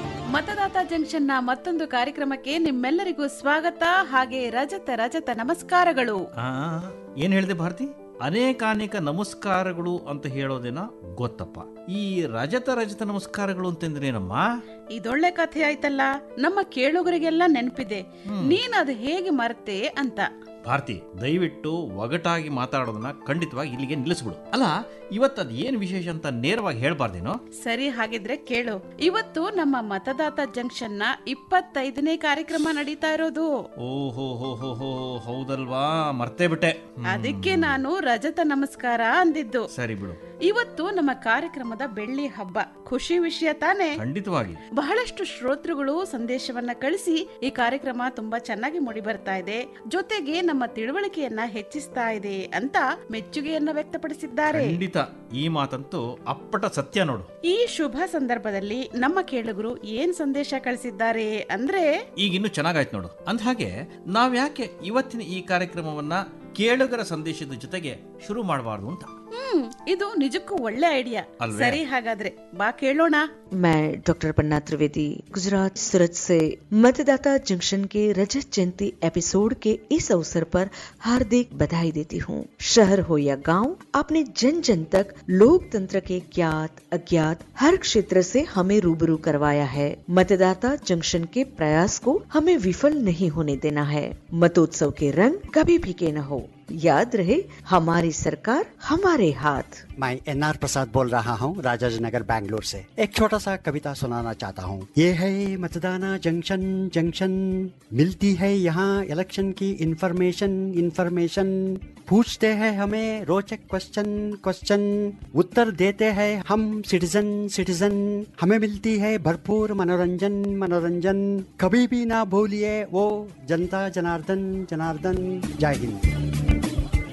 ಮತದಾತ ಜಂಕ್ಷನ್ನ ಮತ್ತೊಂದು ಕಾರ್ಯಕ್ರಮಕ್ಕೆ ನಿಮ್ಮೆಲ್ಲರಿಗೂ ಸ್ವಾಗತ ಹಾಗೆ ರಜತ ರಜತ ನಮಸ್ಕಾರಗಳು ಆ ಏನ್ ಹೇಳಿದೆ ಭಾರತಿ ಅನೇಕಾನೇಕ ನಮಸ್ಕಾರಗಳು ಅಂತ ಹೇಳೋದೇನ ಗೊತ್ತಪ್ಪ ಈ ರಜತ ರಜತ ನಮಸ್ಕಾರಗಳು ಅಂತಂದ್ರೇನಮ್ಮ ಇದೊಳ್ಳೆ ಕಥೆ ಆಯ್ತಲ್ಲ ನಮ್ಮ ಕೇಳುಗರಿಗೆಲ್ಲ ನೆನಪಿದೆ ನೀನ್ ಅದು ಹೇಗೆ ಮರ್ತೆ ಅಂತ ಭಾರತಿ ದಯವಿಟ್ಟು ಒಗಟಾಗಿ ಮಾತಾಡೋದನ್ನ ಖಂಡಿತವಾಗಿ ಇಲ್ಲಿಗೆ ನಿಲ್ಲಿಸ್ಬಿಡು ಅಲ್ಲ ಇವತ್ತು ಅದ್ ಏನ್ ವಿಶೇಷ ಅಂತ ನೇರವಾಗಿ ಹೇಳ್ಬಾರ್ದೇನೋ ಸರಿ ಹಾಗಿದ್ರೆ ಕೇಳು ಇವತ್ತು ನಮ್ಮ ಮತದಾತ ಜಂಕ್ಷನ್ ನ ಇಪ್ಪತ್ತೈದನೇ ಕಾರ್ಯಕ್ರಮ ನಡೀತಾ ಇರೋದು ಓಹೋ ಹೋ ಹೋ ಹೋ ಹೌದಲ್ವಾ ಮರ್ತೇ ಬಿಟ್ಟೆ ಹ್ಮ್. ಅದಕ್ಕೆ ನಾನು ರಜತ ನಮಸ್ಕಾರ ಅಂದಿದ್ದು ಸರಿ ಬಿಡು ಇವತ್ತು ನಮ್ಮ ಕಾರ್ಯಕ್ರಮದ ಬೆಳ್ಳಿ ಹಬ್ಬ ಖುಷಿ ವಿಷಯ ತಾನೇ ಖಂಡಿತವಾಗಿ ಬಹಳಷ್ಟು ಶ್ರೋತೃಗಳು ಸಂದೇಶವನ್ನ ಕಳಿಸಿ ಈ ಕಾರ್ಯಕ್ರಮ ತುಂಬಾ ಚೆನ್ನಾಗಿ ಮೂಡಿ ಬರ್ತಾ ಇದೆ ಜೊತೆಗೆ ನಮ್ಮ ತಿಳುವಳಿಕೆಯನ್ನ ಹೆಚ್ಚಿಸ್ತಾ ಇದೆ ಅಂತ ಮೆಚ್ಚುಗೆಯನ್ನ ವ್ಯಕ್ತಪಡಿಸಿದ್ದಾರೆ ಖಂಡಿತ ಈ ಮಾತಂತೂ ಅಪ್ಪಟ ಸತ್ಯ ನೋಡು ಈ ಶುಭ ಸಂದರ್ಭದಲ್ಲಿ ನಮ್ಮ ಕೇಳುಗರು ಏನ್ ಸಂದೇಶ ಕಳಿಸಿದ್ದಾರೆ ಅಂದ್ರೆ ಈಗ ಇನ್ನು ಚೆನ್ನಾಗಾಯ್ತು ನೋಡು ಅಂದ ಹಾಗೆ ನಾವ್ ಯಾಕೆ ಇವತ್ತಿನ ಈ ಕಾರ್ಯಕ್ರಮವನ್ನ ಕೇಳುಗರ ಸಂದೇಶದ ಜೊತೆಗೆ ಶುರು ಮಾಡಬಾರ್ದು ಅಂತ ಹ್ಮ್ ಇದು ನಿಜಕ್ಕೂ ಒಳ್ಳೆ ಐಡಿಯಾ ಅಲ್ವೇ? ಸರಿ ಹಾಗಾದ್ರೆ ಬಾ ಕೇಳೋಣ मैं डॉक्टर पन्ना त्रिवेदी गुजरात सूरत से मतदाता जंक्शन के रजत जयंती एपिसोड के इस अवसर पर हार्दिक बधाई देती हूँ शहर हो या गांव आपने जन जन तक लोकतंत्र के ज्ञात अज्ञात हर क्षेत्र से हमें रूबरू करवाया है मतदाता जंक्शन के प्रयास को हमें विफल नहीं होने देना है मतोत्सव के रंग कभी फीके न हो याद रहे हमारी सरकार हमारे हाथ मैं एन आर प्रसाद बोल रहा हूँ राजाजी नगर बैंगलोर से एक छोटा सा कविता सुनाना चाहता हूँ ये है मतदाना जंक्शन जंक्शन मिलती है यहाँ इलेक्शन की इंफॉर्मेशन इंफॉर्मेशन पूछते हैं हमें रोचक क्वेश्चन क्वेश्चन उत्तर देते हैं हम सिटीजन सिटीजन हमें मिलती है भरपूर मनोरंजन मनोरंजन कभी भी ना भूलिए वो जनता जनार्दन जनार्दन जय हिंद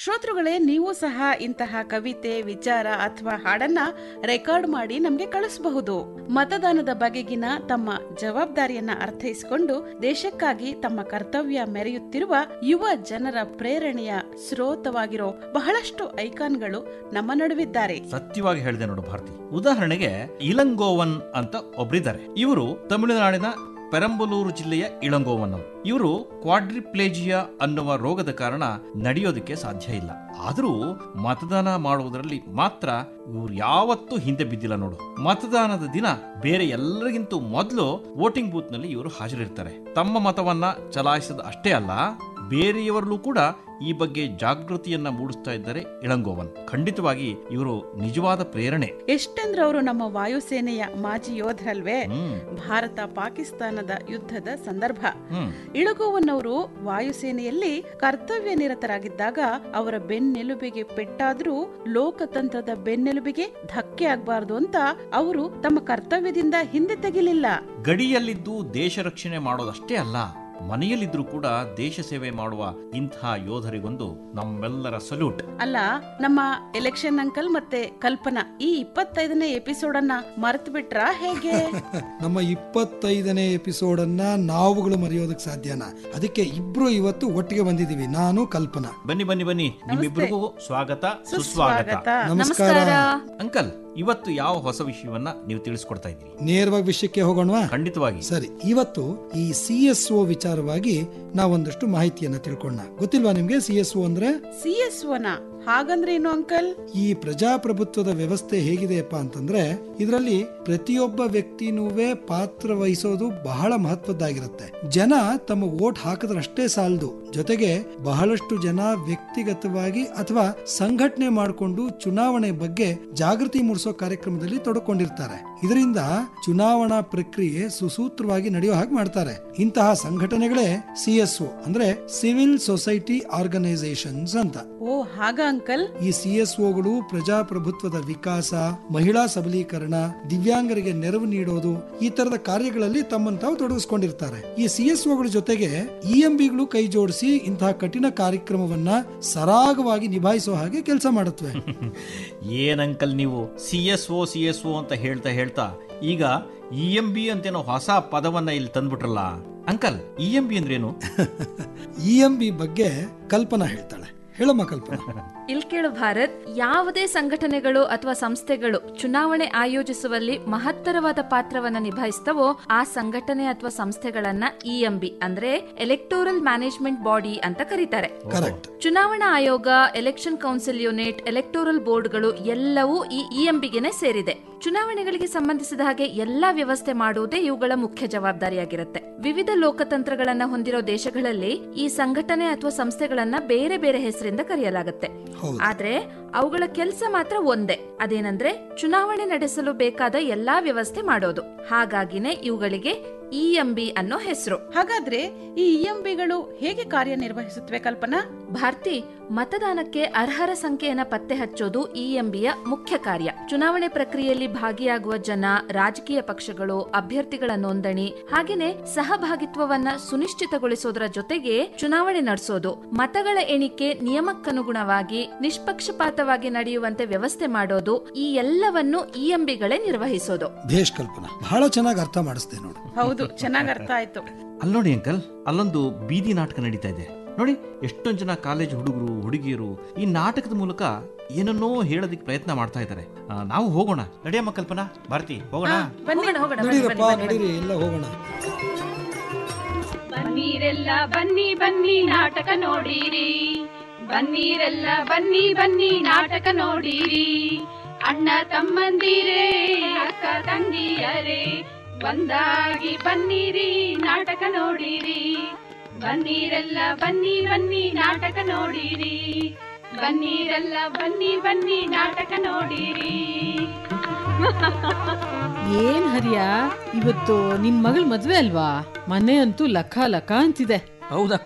ಶ್ರೋತೃಗಳೇ ನೀವು ಸಹ ಇಂತಹ ಕವಿತೆ ವಿಚಾರ ಅಥವಾ ಹಾಡನ್ನ ರೆಕಾರ್ಡ್ ಮಾಡಿ ನಮ್ಗೆ ಕಳಿಸಬಹುದು ಮತದಾನದ ಬಗೆಗಿನ ತಮ್ಮ ಜವಾಬ್ದಾರಿಯನ್ನ ಅರ್ಥೈಸಿಕೊಂಡು ದೇಶಕ್ಕಾಗಿ ತಮ್ಮ ಕರ್ತವ್ಯ ಮೆರೆಯುತ್ತಿರುವ ಯುವ ಜನರ ಪ್ರೇರಣೆಯ ಸ್ರೋತವಾಗಿರೋ ಬಹಳಷ್ಟು ಐಕಾನ್ಗಳು ನಮ್ಮ ನಡುವಿದ್ದಾರೆ ಸತ್ಯವಾಗಿ ಹೇಳಿದೆ ನೋಡು ಭಾರತಿ ಉದಾಹರಣೆಗೆ ಇಲಂಗೋವನ್ ಅಂತ ಒಬ್ರಿದ್ದಾರೆ ಇವರು ತಮಿಳುನಾಡಿನ ಪೆರಂಬಲೂರು ಜಿಲ್ಲೆಯ ಇಳಂಗೋವನ್ ಅವರು ಇವರು ಕ್ವಾಡ್ರಿಪ್ಲೇಜಿಯಾ ಅನ್ನುವ ರೋಗದ ಕಾರಣ ನಡೆಯೋದಕ್ಕೆ ಸಾಧ್ಯ ಇಲ್ಲ ಆದರೂ ಮತದಾನ ಮಾಡುವುದರಲ್ಲಿ ಮಾತ್ರ ಇವ್ರು ಯಾವತ್ತೂ ಹಿಂದೆ ಬಿದ್ದಿಲ್ಲ ನೋಡು ಮತದಾನದ ದಿನ ಬೇರೆ ಎಲ್ಲರಿಗಿಂತ ಮೊದಲು ವೋಟಿಂಗ್ ಬೂತ್ ನಲ್ಲಿ ಇವರು ಹಾಜರಿರ್ತಾರೆ ತಮ್ಮ ಮತವನ್ನ ಚಲಾಯಿಸದ ಅಷ್ಟೇ ಅಲ್ಲ ಬೇರೆಯವರಲ್ಲೂ ಕೂಡ ಈ ಬಗ್ಗೆ ಜಾಗೃತಿಯನ್ನ ಮೂಡಿಸ್ತಾ ಇದ್ದಾರೆ ಇಳಂಗೋವನ್ ಖಂಡಿತವಾಗಿ ಇವರು ನಿಜವಾದ ಪ್ರೇರಣೆ ಎಷ್ಟೆಂದ್ರೆ ಅವರು ನಮ್ಮ ವಾಯುಸೇನೆಯ ಮಾಜಿ ಯೋಧರಲ್ವೇ ಹ್ಮ್. ಭಾರತ ಪಾಕಿಸ್ತಾನದ ಯುದ್ಧದ ಸಂದರ್ಭ ಹ್ಮ್. ಇಳಗೋವನ್ನವರು ವಾಯುಸೇನೆಯಲ್ಲಿ ಕರ್ತವ್ಯ ನಿರತರಾಗಿದ್ದಾಗ ಅವರ ಬೆನ್ನೆಲುಬಿಗೆ ಪೆಟ್ಟಾದ್ರೂ ಲೋಕತಂತ್ರದ ಬೆನ್ನೆಲುಬಿಗೆ ಧಕ್ಕೆ ಆಗ್ಬಾರ್ದು ಅಂತ ಅವರು ತಮ್ಮ ಕರ್ತವ್ಯದಿಂದ ಹಿಂದೆ ತೆಗಿಲಿಲ್ಲ ಗಡಿಯಲ್ಲಿದ್ದು ದೇಶ ರಕ್ಷಣೆ ಮಾಡೋದಷ್ಟೇ ಅಲ್ಲ ಮನೆಯಲ್ಲಿದ್ರೂ ಕೂಡ ದೇಶ ಸೇವೆ ಮಾಡುವ ಇಂತಹ ಯೋಧರಿಗೊಂದು ನಮ್ಮೆಲ್ಲರ ಸಲ್ಯೂಟ್ ಅಲ್ಲ ನಮ್ಮ ಎಲೆಕ್ಷನ್ ಅಂಕಲ್ ಮತ್ತೆ ಕಲ್ಪನಾ ಈ ಇಪ್ಪತ್ತೈದನೇ ಎಪಿಸೋಡ್ ಅನ್ನ ಮರೆತು ಬಿಟ್ರಾ ಹೇಗೆ ನಮ್ಮ ಇಪ್ಪತ್ತೈದನೇ ಎಪಿಸೋಡ್ ಅನ್ನ ನಾವುಗಳು ಮರೆಯೋದಕ್ಕೆ ಸಾಧ್ಯನಾ ಅದಕ್ಕೆ ಇಬ್ರು ಇವತ್ತು ಒಟ್ಟಿಗೆ ಬಂದಿದ್ದೀವಿ ನಾನು ಕಲ್ಪನಾ ಬನ್ನಿ ಬನ್ನಿ ಬನ್ನಿ ನಿಮ್ಮಿಬ್ಬರಿಗೂ ಸ್ವಾಗತ ಸುಸ್ವಾಗತ ಸುಸ್ವಾಗತ. ನಮಸ್ಕಾರ. ಅಂಕಲ್ ಇವತ್ತು ಯಾವ ಹೊಸ ವಿಷಯವನ್ನ ನೀವು ತಿಳಿಸ್ಕೊಡ್ತಾ ಇದ್ದೀರಿ ನೇರವಾಗಿ ವಿಷಯಕ್ಕೆ ಹೋಗೋಣವಾ ಖಂಡಿತವಾಗಿ ಸರಿ ಇವತ್ತು ಈ ಸಿ ಎಸ್ ಒ ವಿಚಾರವಾಗಿ ನಾವೊಂದಷ್ಟು ಮಾಹಿತಿಯನ್ನ ತಿಳ್ಕೊಳ್ಳೋಣ ಗೊತ್ತಿಲ್ವಾ ನಿಮ್ಗೆ ಸಿ ಎಸ್ ಒ ಅಂದ್ರೆ ಸಿ ಎಸ್ ಒನ ಹಾಗಂದ್ರೆ ಏನು ಅಂಕಲ್ ಈ ಪ್ರಜಾಪ್ರಭುತ್ವದ ವ್ಯವಸ್ಥೆ ಹೇಗಿದೆಯಪ್ಪ ಅಂತಂದ್ರೆ ಇದರಲ್ಲಿ ಪ್ರತಿಯೊಬ್ಬ ವ್ಯಕ್ತಿನೂವೇ ಪಾತ್ರ ವಹಿಸೋದು ಬಹಳ ಮಹತ್ವದ್ದಾಗಿರುತ್ತೆ ಜನ ತಮ್ಮ ವೋಟ್ ಹಾಕಿದ್ರಷ್ಟೇ ಸಾಲದು ಜೊತೆಗೆ ಬಹಳಷ್ಟು ಜನ ವ್ಯಕ್ತಿಗತವಾಗಿ ಅಥವಾ ಸಂಘಟನೆ ಮಾಡಿಕೊಂಡು ಚುನಾವಣೆ ಬಗ್ಗೆ ಜಾಗೃತಿ ಮೂಡಿಸೋ ಕಾರ್ಯಕ್ರಮದಲ್ಲಿ ತೊಡಕೊಂಡಿರ್ತಾರೆ ಇದರಿಂದ ಚುನಾವಣಾ ಪ್ರಕ್ರಿಯೆ ಸುಸೂತ್ರವಾಗಿ ನಡೆಯೋ ಹಾಗೆ ಮಾಡ್ತಾರೆ ಇಂತಹ ಸಂಘಟನೆಗಳೇ ಸಿ ಎಸ್ ಒ ಅಂದ್ರೆ ಸಿವಿಲ್ ಸೊಸೈಟಿ ಆರ್ಗನೈಸೇಷನ್ಸ್ ಅಂತ ಓ ಹಾಗ ಅಂಕಲ್ ಈ ಸಿ ಎಸ್ ಒಗಳು ಪ್ರಜಾಪ್ರಭುತ್ವದ ವಿಕಾಸ ಮಹಿಳಾ ಸಬಲೀಕರಣ ದಿವ್ಯಾಂಗರಿಗೆ ನೆರವು ನೀಡೋದು ಈ ತರದ ಕಾರ್ಯಗಳಲ್ಲಿ ತಮ್ಮನ್ನು ತಾವು ತೊಡಗಿಸ್ಕೊಂಡಿರ್ತಾರೆ ಈ ಸಿ ಎಸ್ ಒಗಳ ಜೊತೆಗೆ ಇ ಎಂ ಬಿಗಳು ಕೈ ಜೋಡಿಸಿ ಇಂತಹ ಕಠಿಣ ಕಾರ್ಯಕ್ರಮವನ್ನ ಸರಾಗವಾಗಿ ನಿಭಾಯಿಸೋ ಹಾಗೆ ಕೆಲಸ ಮಾಡುತ್ತವೆ ಏನ್ ಅಂಕಲ್ ನೀವು C S O C S O ಅಂತ ಹೇಳ್ತಾ ಹೇಳ್ತಾ ಈಗ ಇ ಎಂ ಬಿ ಅಂತೇನೋ ಹೊಸ ಪದವನ್ನ ಇಲ್ಲಿ ತಂದ್ಬಿಟ್ರಲ್ಲ ಅಂಕಲ್ ಇ ಎಂ ಬಿ ಅಂದ್ರೇನು ಇ ಎಂ ಬಿ ಬಗ್ಗೆ ಕಲ್ಪನಾ ಹೇಳ್ತಾಳೆ ಹೇಳಮ್ಮ ಕಲ್ಪನಾ ಇಲ್ ಕೇಳು ಭಾರತ್ ಯಾವುದೇ ಸಂಘಟನೆಗಳು ಅಥವಾ ಸಂಸ್ಥೆಗಳು ಚುನಾವಣೆ ಆಯೋಜಿಸುವಲ್ಲಿ ಮಹತ್ತರವಾದ ಪಾತ್ರವನ್ನ ನಿಭಾಯಿಸ್ತವೋ ಆ ಸಂಘಟನೆ ಅಥವಾ ಸಂಸ್ಥೆಗಳನ್ನ ಇಎಂಬಿ ಅಂದ್ರೆ ಎಲೆಕ್ಟೋರಲ್ ಮ್ಯಾನೇಜ್ಮೆಂಟ್ ಬಾಡಿ ಅಂತ ಕರೀತಾರೆ ಕರೆಕ್ಟ್ ಚುನಾವಣಾ ಆಯೋಗ ಎಲೆಕ್ಷನ್ ಕೌನ್ಸಿಲ್ ಯೂನಿಟ್ ಎಲೆಕ್ಟೋರಲ್ ಬೋರ್ಡ್ಗಳು ಎಲ್ಲವೂ ಈ ಇಎಂಬಿಗೆನೆ ಸೇರಿದೆ ಚುನಾವಣೆಗಳಿಗೆ ಸಂಬಂಧಿಸಿದ ಹಾಗೆ ಎಲ್ಲಾ ವ್ಯವಸ್ಥೆ ಮಾಡುವುದೇ ಇವುಗಳ ಮುಖ್ಯ ಜವಾಬ್ದಾರಿಯಾಗಿರುತ್ತೆ ವಿವಿಧ ಲೋಕತಂತ್ರಗಳನ್ನ ಹೊಂದಿರೋ ದೇಶಗಳಲ್ಲಿ ಈ ಸಂಘಟನೆ ಅಥವಾ ಸಂಸ್ಥೆಗಳನ್ನ ಬೇರೆ ಬೇರೆ ಹೆಸರಿಂದ ಕರೆಯಲಾಗುತ್ತೆ ಆದ್ರೆ ಅವುಗಳ ಕೆಲಸ ಮಾತ್ರ ಒಂದೇ ಅದೇನಂದ್ರೆ ಚುನಾವಣೆ ನಡೆಸಲು ಬೇಕಾದ ಎಲ್ಲಾ ವ್ಯವಸ್ಥೆ ಮಾಡೋದು ಹಾಗಾಗಿನೇ ಇವುಗಳಿಗೆ ಇಎಂಬಿ ಅನ್ನೋ ಹೆಸರು ಹಾಗಾದ್ರೆ ಈ ಇಎಂಬಿಗಳು ಹೇಗೆ ಕಾರ್ಯನಿರ್ವಹಿಸುತ್ತವೆ ಕಲ್ಪನಾ ಭಾರತಿ ಮತದಾನಕ್ಕೆ ಅರ್ಹರ ಸಂಖ್ಯೆಯನ್ನ ಪತ್ತೆ ಹಚ್ಚೋದು ಇಎಂಬಿಯ ಮುಖ್ಯ ಕಾರ್ಯ ಚುನಾವಣೆ ಪ್ರಕ್ರಿಯೆಯಲ್ಲಿ ಭಾಗಿಯಾಗುವ ಜನ ರಾಜಕೀಯ ಪಕ್ಷಗಳು ಅಭ್ಯರ್ಥಿಗಳ ನೋಂದಣಿ ಹಾಗೇನೆ ಸಹಭಾಗಿತ್ವವನ್ನ ಸುನಿಶ್ಚಿತಗೊಳಿಸೋದರ ಜೊತೆಗೆ ಚುನಾವಣೆ ನಡೆಸೋದು ಮತಗಳ ಎಣಿಕೆ ನಿಯಮಕ್ಕನುಗುಣವಾಗಿ ನಿಷ್ಪಕ್ಷಪಾತವಾಗಿ ನಡೆಯುವಂತೆ ವ್ಯವಸ್ಥೆ ಮಾಡೋದು ಈ ಎಲ್ಲವನ್ನು ಇಎಂಬಿಗಳೇ ನಿರ್ವಹಿಸೋದು ಭೇಷ್ ಕಲ್ಪನಾ ಬಹಳ ಚೆನ್ನಾಗಿ ಅರ್ಥ ಮಾಡಿಸ್ದೆ ನೋಡು ಹೌದು ಚೆನ್ನಾಗ್ ಅರ್ಥ ಆಯ್ತು ಅಲ್ಲಿ ನೋಡಿ ಅಂಕಲ್ ಅಲ್ಲೊಂದು ಬೀದಿ ನಾಟಕ ನಡೀತಾ ಇದೆ ನೋಡಿ ಎಷ್ಟೊಂದು ಜನ ಕಾಲೇಜ್ ಹುಡುಗರು ಹುಡುಗಿಯರು ಈ ನಾಟಕದ ಮೂಲಕ ಏನನ್ನೋ ಹೇಳೋದಕ್ಕೆ ಪ್ರಯತ್ನ ಮಾಡ್ತಾ ಇದ್ದಾರೆ ಆ, ನಾವು ಹೋಗೋಣ ನಡೆಯಮ್ಮ ಕಲ್ಪನಾ ಭಾರತಿ ಹೋಗೋಣ ಹೋಗೋಣ ಹೋಗೋಣ ಬನ್ನಿ, ನಡೀರಪ್ಪ ಬನ್ನಿ, ಬನ್ನಿ, ನಡೀರಿ ಎಲ್ಲ ಹೋಗೋಣ ಬನ್ನೀರೆಲ್ಲ ಬನ್ನಿ ಬನ್ನಿ ನಾಟಕ ನೋಡಿರಿ ಬನ್ನೀರೆಲ್ಲ ಬನ್ನಿ ಬನ್ನಿ ನಾಟಕ ನೋಡಿರಿ ಅಣ್ಣ ತಮ್ಮಂದಿರೇ ಅಕ್ಕ ತಂಗಿಯರೇ ಒಂದಾಗಿ ಬನ್ನಿರಿ ನಾಟಕ ನೋಡಿರಿ ಬನ್ನೀರೆಲ್ಲ ಬನ್ನಿ ಬನ್ನಿ ನಾಟಕ ನೋಡಿರಿ ಬನ್ನೀರೆಲ್ಲ ಬನ್ನಿ ಬನ್ನಿ ನಾಟಕ ನೋಡಿರಿ ಏನ್ ಹರಿಯ ಇವತ್ತು ನಿನ್ ಮಗಳ ಮದ್ವೆ ಅಲ್ವಾ ಮನೆ ಅಂತೂ ಲಕ್ಕ ಲಕ್ಕ ಅಂತಿದೆ ಹೌದಕ್ಕ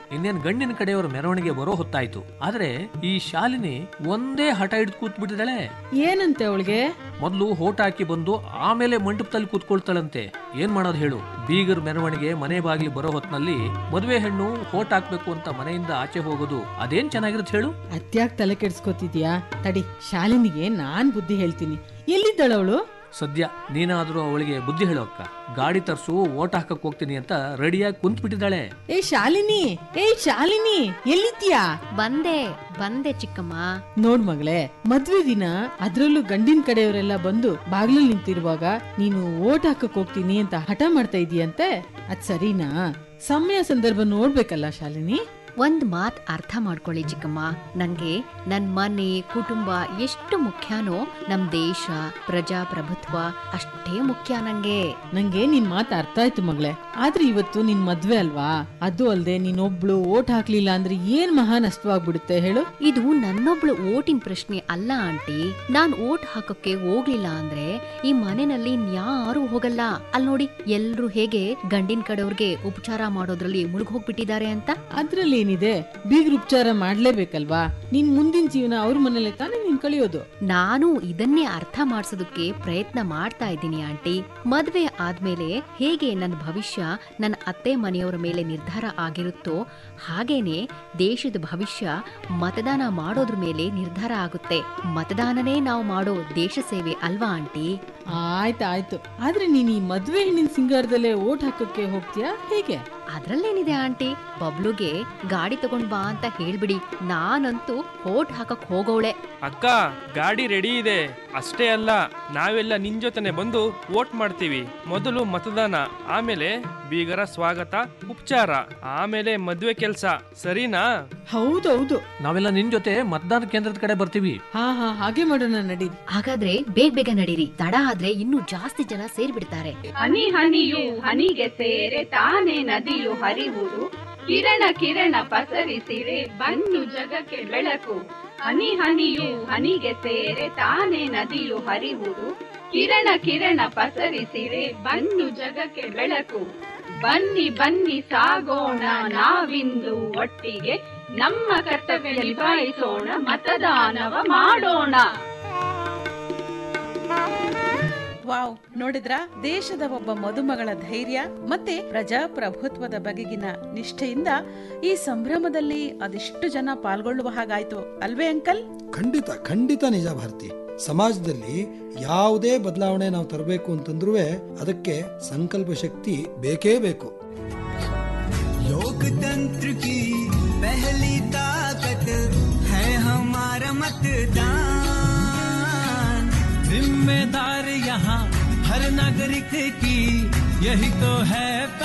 ಇನ್ನೇನ್ ಗಂಡಿನ ಕಡೆಯವರ ಮೆರವಣಿಗೆ ಬರೋ ಹೊತ್ತಾಯ್ತು ಆದ್ರೆ ಈ ಶಾಲಿನಿ ಒಂದೇ ಹಠ ಹಿಡಿದು ಕೂತ್ ಬಿಟ್ಟಿದ್ದಾಳೆ ಏನಂತೆ ಅವಳಿಗೆ ಮೊದಲು ಹೋಟ ಹಾಕಿ ಬಂದು ಆಮೇಲೆ ಮಂಟಪದಲ್ಲಿ ಕೂತ್ಕೊಳ್ತಾಳಂತೆ ಏನ್ ಮಾಡೋದು ಹೇಳು ಬೀಗರ್ ಮೆರವಣಿಗೆ ಮನೆ ಬಾಗಿಲು ಬರೋ ಹೊತ್ನಲ್ಲಿ ಮದುವೆ ಹೆಣ್ಣು ಹೋಟ್ ಹಾಕ್ಬೇಕು ಅಂತ ಮನೆಯಿಂದ ಆಚೆ ಹೋಗೋದು ಅದೇನ್ ಚೆನ್ನಾಗಿರುತ್ತೆ ಹೇಳು ಅತ್ಯಾಕ್ ತಲೆ ಕೆಡ್ಸ್ಕೊತಿದ್ಯಾ ತಡಿ ಶಾಲಿನಿಗೆ ನಾನ್ ಬುದ್ಧಿ ಹೇಳ್ತೀನಿ ಎಲ್ಲಿದ್ದಾಳ ಅವಳು ಸದ್ಯ ನೀನಾದ್ರೂ ಅವಳಿಗೆ ಬುದ್ಧಿ ಹೇಳು ಅಕ್ಕ ಗಾಡಿ ತರ್ಸು ಓಟ್ ಹಾಕಕ್ ಹೋಗ್ತೀನಿ ಅಂತ ರೆಡಿಯಾಗಿ ಕುಂತ್ ಬಿಟ್ಟಿದ್ದಾಳೆ ಏ ಶಾಲಿನಿ ಏ ಶಾಲಿನಿ ಎಲ್ಲಿದ್ಯಾ ಬಂದೆ ಬಂದೆ ಚಿಕ್ಕಮ್ಮ ನೋಡ್ ಮಗಳೇ ಮದ್ವೆ ದಿನ ಅದ್ರಲ್ಲೂ ಗಂಡಿನ ಕಡೆಯವರೆಲ್ಲ ಬಂದು ಬಾಗ್ಲಲ್ಲಿ ನಿಂತಿರುವಾಗ ನೀನು ಓಟ್ ಹಾಕಕ್ ಹೋಗ್ತೀನಿ ಅಂತ ಹಠ ಮಾಡ್ತಾ ಇದೀಯಂತೆ ಅದ್ ಸರಿನಾ ಸಮಯ ಸಂದರ್ಭ ನೋಡ್ಬೇಕಲ್ಲ ಶಾಲಿನಿ ಒಂದ್ ಮಾತ್ ಅರ್ಥ ಮಾಡ್ಕೊಳ್ಳಿ ಚಿಕ್ಕಮ್ಮ ನಂಗೆ ನನ್ ಮನೆ ಕುಟುಂಬ ಎಷ್ಟು ಮುಖ್ಯನೋ ನಮ್ ದೇಶ ಪ್ರಜಾಪ್ರಭುತ್ವ ಅಷ್ಟೇ ಮುಖ್ಯ ನಂಗೆ ನಂಗೆ ನಿನ್ ಮಾತು ಅರ್ಥ ಆಯ್ತು ಮಗಳೇ ಆದ್ರೆ ಇವತ್ತು ನಿನ್ ಮದ್ವೆ ಅಲ್ವಾ ಅದು ಅಲ್ದೆ ನೀನೊಬ್ಳು ಓಟ್ ಹಾಕ್ಲಿಲ್ಲ ಅಂದ್ರೆ ಏನ್ ಮಹಾ ನಷ್ಟವಾಗ್ಬಿಡುತ್ತೆ ಹೇಳು ಇದು ನನ್ನೊಬ್ಳು ಓಟಿನ ಪ್ರಶ್ನೆ ಅಲ್ಲ ಆಂಟಿ ನಾನ್ ಓಟ್ ಹಾಕಕ್ಕೆ ಹೋಗ್ಲಿಲ್ಲ ಅಂದ್ರೆ ಈ ಮನೆಯಲ್ಲಿ ಯಾರು ಹೋಗಲ್ಲ ಅಲ್ಲಿ ನೋಡಿ ಎಲ್ರು ಹೇಗೆ ಗಂಡಿನ ಕಡೆಯವ್ರಿಗೆ ಉಪಚಾರ ಮಾಡೋದ್ರಲ್ಲಿ ಮುಳುಗ್ ಹೋಗ್ಬಿಟ್ಟಿದ್ದಾರೆ ಅಂತ ಅದ್ರಲ್ಲಿ ಏನಿದೆ ಬೀಗ್ರ ಉಪಚಾರ ಮಾಡ್ಲೇಬೇಕಲ್ವಾ ನಿನ್ ಮುಂದಿನ ಜೀವನ ಅವ್ರ ಮನೇಲೆ ತಾನೇ ನೀನ್ ಕಳಿಯೋದು ನಾನು ಇದನ್ನೇ ಅರ್ಥ ಮಾಡ್ಸೋದಕ್ಕೆ ಪ್ರಯತ್ನ ಮಾಡ್ತಾ ಇದ್ದೀನಿ ಆಂಟಿ ಮದ್ವೆ ಆದ್ಮೇಲೆ ಹೇಗೆ ನನ್ನ ಭವಿಷ್ಯ ನನ್ನ ಅತ್ತೆ ಮನೆಯವರ ಮೇಲೆ ನಿರ್ಧಾರ ಆಗಿರುತ್ತೋ ಹಾಗೇನೆ ದೇಶದ ಭವಿಷ್ಯ ಮತದಾನ ಮಾಡೋದ್ರ ಮೇಲೆ ನಿರ್ಧಾರ ಆಗುತ್ತೆ ಮತದಾನನೇ ನಾವು ಮಾಡೋ ದೇಶ ಸೇವೆ ಅಲ್ವಾ ಆಂಟಿ ಆಯ್ತು ಆಯ್ತು ಆದ್ರೆ ನೀನ್ ಈ ಮದ್ವೆ ಹೆಣ್ಣಿನ ಸಿಂಗಾರದಲ್ಲೇ ಓಟ್ ಹಾಕಕ್ಕೆ ಹೋಗ್ತೀಯಾ ಹೇಗೆ ಅದ್ರಲ್ಲೇನಿದೆ ಆಂಟಿ ಬಬ್ಲುಗೆ ಗಾಡಿ ತಗೊಂಡ್ ಬಾ ಅಂತ ಹೇಳ್ಬಿಡಿ ನಾನಂತೂ ಓಟ್ ಹಾಕಕ್ ಹೋಗೋಳೆ ಅಕ್ಕ ಗಾಡಿ ರೆಡಿ ಇದೆ ಅಷ್ಟೇ ಅಲ್ಲ ನಾವೆಲ್ಲ ನಿನ್ ಜೊತೆನೆ ಬಂದು ವೋಟ್ ಮಾಡ್ತೀವಿ ಮೊದಲು ಮತದಾನ ಆಮೇಲೆ ಬೀಗರ ಸ್ವಾಗತ ಉಪಚಾರ ಆಮೇಲೆ ಮದ್ವೆ ಕೆಲ್ಸ ಸರಿನಾ ಹೌದೌದು ನಾವೆಲ್ಲ ನಿನ್ ಜೊತೆ ಮತದಾನ ಕೇಂದ್ರದ ಕಡೆ ಬರ್ತೀವಿ ಹಾ ಹಾ ಹಾಗೆ ಮಾಡೋಣ ನಡಿ ಹಾಗಾದ್ರೆ ಬೇಗ ಬೇಗ ನಡೀರಿ ತಡ ಆದ್ರೆ ಇನ್ನೂ ಜಾಸ್ತಿ ಜನ ಸೇರ್ಬಿಡ್ತಾರೆ ಹನಿ ಹನಿಯು ಹನಿಗೆ ಸೇರೆ ತಾನೇ ನದಿಯು ಹರಿವುದು ಕಿರಣ ಕಿರಣ ಪಸರಿಸಿರೆ ಬನ್ನು ಜಗಕ್ಕೆ ಬೆಳಕು ಹನಿ ಹನಿಯು ಹನಿಗೆ ಸೇರೆ ತಾನೇ ನದಿಯು ಹರಿವುದು ಕಿರಣ ಕಿರಣ ಪಸರಿಸಿರೆ ಬನ್ನು ಜಗಕ್ಕೆ ಬೆಳಕು ಬನ್ನಿ ಬನ್ನಿ ಸಾಗೋಣ ನಾವಿಂದು ಒಟ್ಟಿಗೆ ನಮ್ಮ ಕರ್ತವ್ಯ ನಿಭಾಯಿಸೋಣ ಮತದಾನವ ಮಾಡೋಣ ವಾವ್ ನೋಡಿದ್ರ ದೇಶದ ಒಬ್ಬ ಮದುಮಗಳ ಧೈರ್ಯ ಮತ್ತೆ ಪ್ರಜಾಪ್ರಭುತ್ವದ ಬಗೆಗಿನ ನಿಷ್ಠೆಯಿಂದ ಈ ಸಂಭ್ರಮದಲ್ಲಿ ಅದೆಷ್ಟು ಜನ ಪಾಲ್ಗೊಳ್ಳುವ ಹಾಗಾಯ್ತು ಅಲ್ವೇ ಅಂಕಲ್ ಖಂಡಿತ ಖಂಡಿತ ನಿಜ ಭಾರತಿ ಸಮಾಜದಲ್ಲಿ ಯಾವುದೇ ಬದಲಾವಣೆ ನಾವು ತರಬೇಕು ಅಂತಂದ್ರೂ ಅದಕ್ಕೆ ಸಂಕಲ್ಪ ಶಕ್ತಿ ಬೇಕೇ ಬೇಕು लोकतंत्र की पहली ताकत है हमारा मतदान जिम्मेदार यहाँ हर नागरिक की यही तो है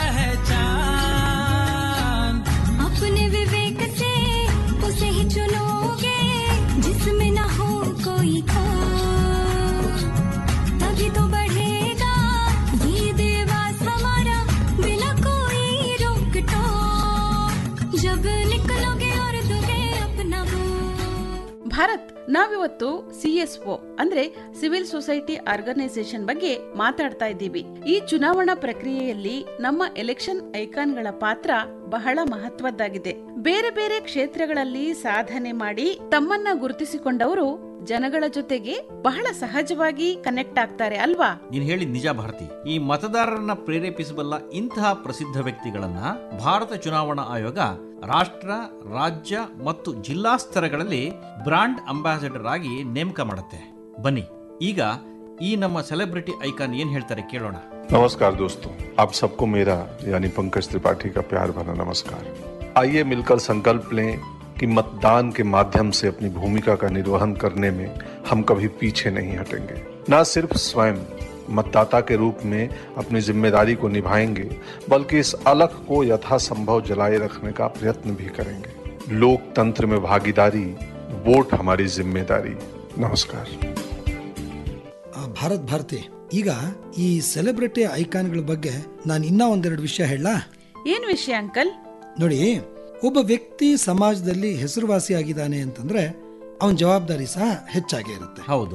पहचान अपने विवेक से उसे ही चुनोगे जिसमें न हो कोई खोट तभी तो बढ़ेगा ये देवास हमारा बिना कोई रोक टोक जब निकलोगे और दोगे अपना वोट ಭಾರತ್ ನಾವಿವತ್ತು ಸಿಎಸ್ಒ ಅಂದ್ರೆ ಸಿವಿಲ್ ಸೊಸೈಟಿ ಆರ್ಗನೈಸೇಷನ್ ಬಗ್ಗೆ ಮಾತಾಡ್ತಾ ಇದ್ದೀವಿ ಈ ಚುನಾವಣಾ ಪ್ರಕ್ರಿಯೆಯಲ್ಲಿ ನಮ್ಮ ಎಲೆಕ್ಷನ್ ಐಕಾನ್ಗಳ ಪಾತ್ರ ಬಹಳ ಮಹತ್ವದ್ದಾಗಿದೆ ಬೇರೆ ಬೇರೆ ಕ್ಷೇತ್ರಗಳಲ್ಲಿ ಸಾಧನೆ ಮಾಡಿ ತಮ್ಮನ್ನ ಗುರುತಿಸಿಕೊಂಡವರು ಜನಗಳ ಜೊತೆಗೆ ಬಹಳ ಸಹಜವಾಗಿ ಕನೆಕ್ಟ್ ಆಗ್ತಾರೆ ಅಲ್ವಾ ನೀನು ಹೇಳಿದ ನಿಜ ಭಾರತಿ ಈ ಮತದಾರರನ್ನ ಪ್ರೇರೇಪಿಸಬಲ್ಲ ಇಂತಹ ಪ್ರಸಿದ್ಧ ವ್ಯಕ್ತಿಗಳನ್ನ ಭಾರತ ಚುನಾವಣಾ ಆಯೋಗ ರಾಷ್ಟ್ರ ರಾಜ್ಯ ಮತ್ತು ಜಿಲ್ಲಾ ಸ್ತರಗಳಲ್ಲಿ ಬ್ರಾಂಡ್ ಅಂಬಾಸಿಡರ್ ಆಗಿ ನೇಮಕ ಮಾಡುತ್ತೆ ಬನ್ನಿ ಈಗ ಈ ನಮ್ಮ ಸೆಲೆಬ್ರಿಟಿ ಐಕಾನ್ ಏನ್ ಹೇಳ್ತಾರೆ ಕೇಳೋಣ नमस्कार दोस्तों आप सबको मेरा यानी पंकज त्रिपाठी का प्यार भरा नमस्कार आइए मिलकर संकल्प लें कि मतदान के माध्यम से अपनी भूमिका का निर्वहन करने में हम कभी पीछे नहीं हटेंगे न सिर्फ स्वयं मतदाता के रूप में अपनी जिम्मेदारी को निभाएंगे बल्कि इस अलख को यथासंभव जलाए रखने का प्रयत्न भी करेंगे लोकतंत्र में भागीदारी वोट हमारी जिम्मेदारी नमस्कार ಆ, ಭಾರತ್ ಭಾರತಿ ಈಗ ಈ ಸೆಲೆಬ್ರಿಟಿ ಐಕಾನ್ಗಳ ಬಗ್ಗೆ ನಾನು ಇನ್ನ ಒಂದೆರಡು ವಿಷಯ ಹೇಳ ಏನ್ ವಿಷಯ ಅಂಕಲ್ ನೋಡಿ ಒಬ್ಬ ವ್ಯಕ್ತಿ ಸಮಾಜದಲ್ಲಿ ಹೆಸರುವಾಸಿ ಆಗಿದ್ದಾನೆ ಅಂತಂದ್ರೆ ಅವನ ಜವಾಬ್ದಾರಿ ಸಹ ಹೆಚ್ಚಾಗಿ ಇರುತ್ತೆ ಹೌದು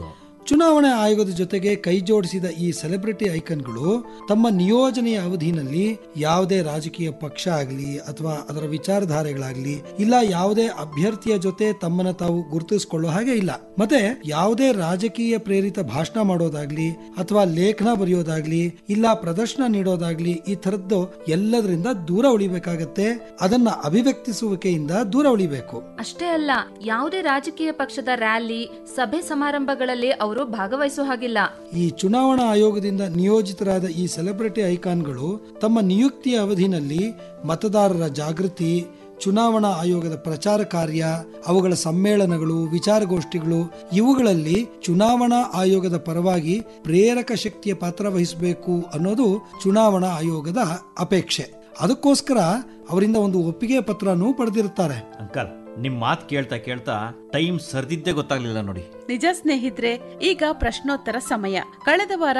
ಚುನಾವಣಾ ಆಯೋಗದ ಜೊತೆಗೆ ಕೈ ಜೋಡಿಸಿದ ಈ ಸೆಲೆಬ್ರಿಟಿ ಐಕನ್ಗಳು ತಮ್ಮ ನಿಯೋಜನೆಯ ಅವಧಿನಲ್ಲಿ ಯಾವುದೇ ರಾಜಕೀಯ ಪಕ್ಷ ಆಗಲಿ ಅಥವಾ ಅದರ ವಿಚಾರಧಾರೆಗಳಾಗ್ಲಿ ಇಲ್ಲ ಯಾವುದೇ ಅಭ್ಯರ್ಥಿಯ ಜೊತೆ ತಮ್ಮನ್ನ ತಾವು ಗುರುತಿಸಿಕೊಳ್ಳೋ ಹಾಗೆ ಇಲ್ಲ ಮತ್ತೆ ಯಾವುದೇ ರಾಜಕೀಯ ಪ್ರೇರಿತ ಭಾಷಣ ಮಾಡೋದಾಗ್ಲಿ ಅಥವಾ ಲೇಖನ ಬರೆಯೋದಾಗ್ಲಿ ಇಲ್ಲ ಪ್ರದರ್ಶನ ನೀಡೋದಾಗ್ಲಿ ಈ ತರದ್ದು ಎಲ್ಲದರಿಂದ ದೂರ ಉಳಿಬೇಕಾಗತ್ತೆ ಅದನ್ನ ಅಭಿವ್ಯಕ್ತಿಸುವಿಕೆಯಿಂದ ದೂರ ಉಳಿಬೇಕು ಅಷ್ಟೇ ಅಲ್ಲ ಯಾವುದೇ ರಾಜಕೀಯ ಪಕ್ಷದ ರ್ಯಾಲಿ ಸಭೆ ಸಮಾರಂಭಗಳಲ್ಲಿ ಅವರು ಭಾಗವಹಿಸೋ ಹಾಗಿಲ್ಲ ಈ ಚುನಾವಣಾ ಆಯೋಗದಿಂದ ನಿಯೋಜಿತರಾದ ಈ ಸೆಲೆಬ್ರಿಟಿ ಐಕಾನ್ಗಳು ತಮ್ಮ ನಿಯುಕ್ತಿಯ ಅವಧಿನಲ್ಲಿ ಮತದಾರರ ಜಾಗೃತಿ ಚುನಾವಣಾ ಆಯೋಗದ ಪ್ರಚಾರ ಕಾರ್ಯ ಅವುಗಳ ಸಮ್ಮೇಳನಗಳು ವಿಚಾರಗೋಷ್ಠಿಗಳು ಇವುಗಳಲ್ಲಿ ಚುನಾವಣಾ ಆಯೋಗದ ಪರವಾಗಿ ಪ್ರೇರಕ ಶಕ್ತಿಯ ಪಾತ್ರ ವಹಿಸಬೇಕು ಅನ್ನೋದು ಚುನಾವಣಾ ಆಯೋಗದ ಅಪೇಕ್ಷೆ ಅದಕ್ಕೋಸ್ಕರ ಅವರಿಂದ ಒಂದು ಒಪ್ಪಿಗೆ ಪತ್ರನೂ ಪಡೆದಿರುತ್ತಾರೆ ಅಂಕಲ್ ನಿಮ್ ಮಾತು ಕೇಳ್ತಾ ಕೇಳ್ತಾ ಟೈಮ್ ಸರ್ದಿದ್ದೇ ಗೊತ್ತಾಗ್ಲಿಲ್ಲ ನೋಡಿ ನಿಜ ಸ್ನೇಹಿತರೆ ಈಗ ಪ್ರಶ್ನೋತ್ತರ ಸಮಯ ಕಳೆದ ವಾರ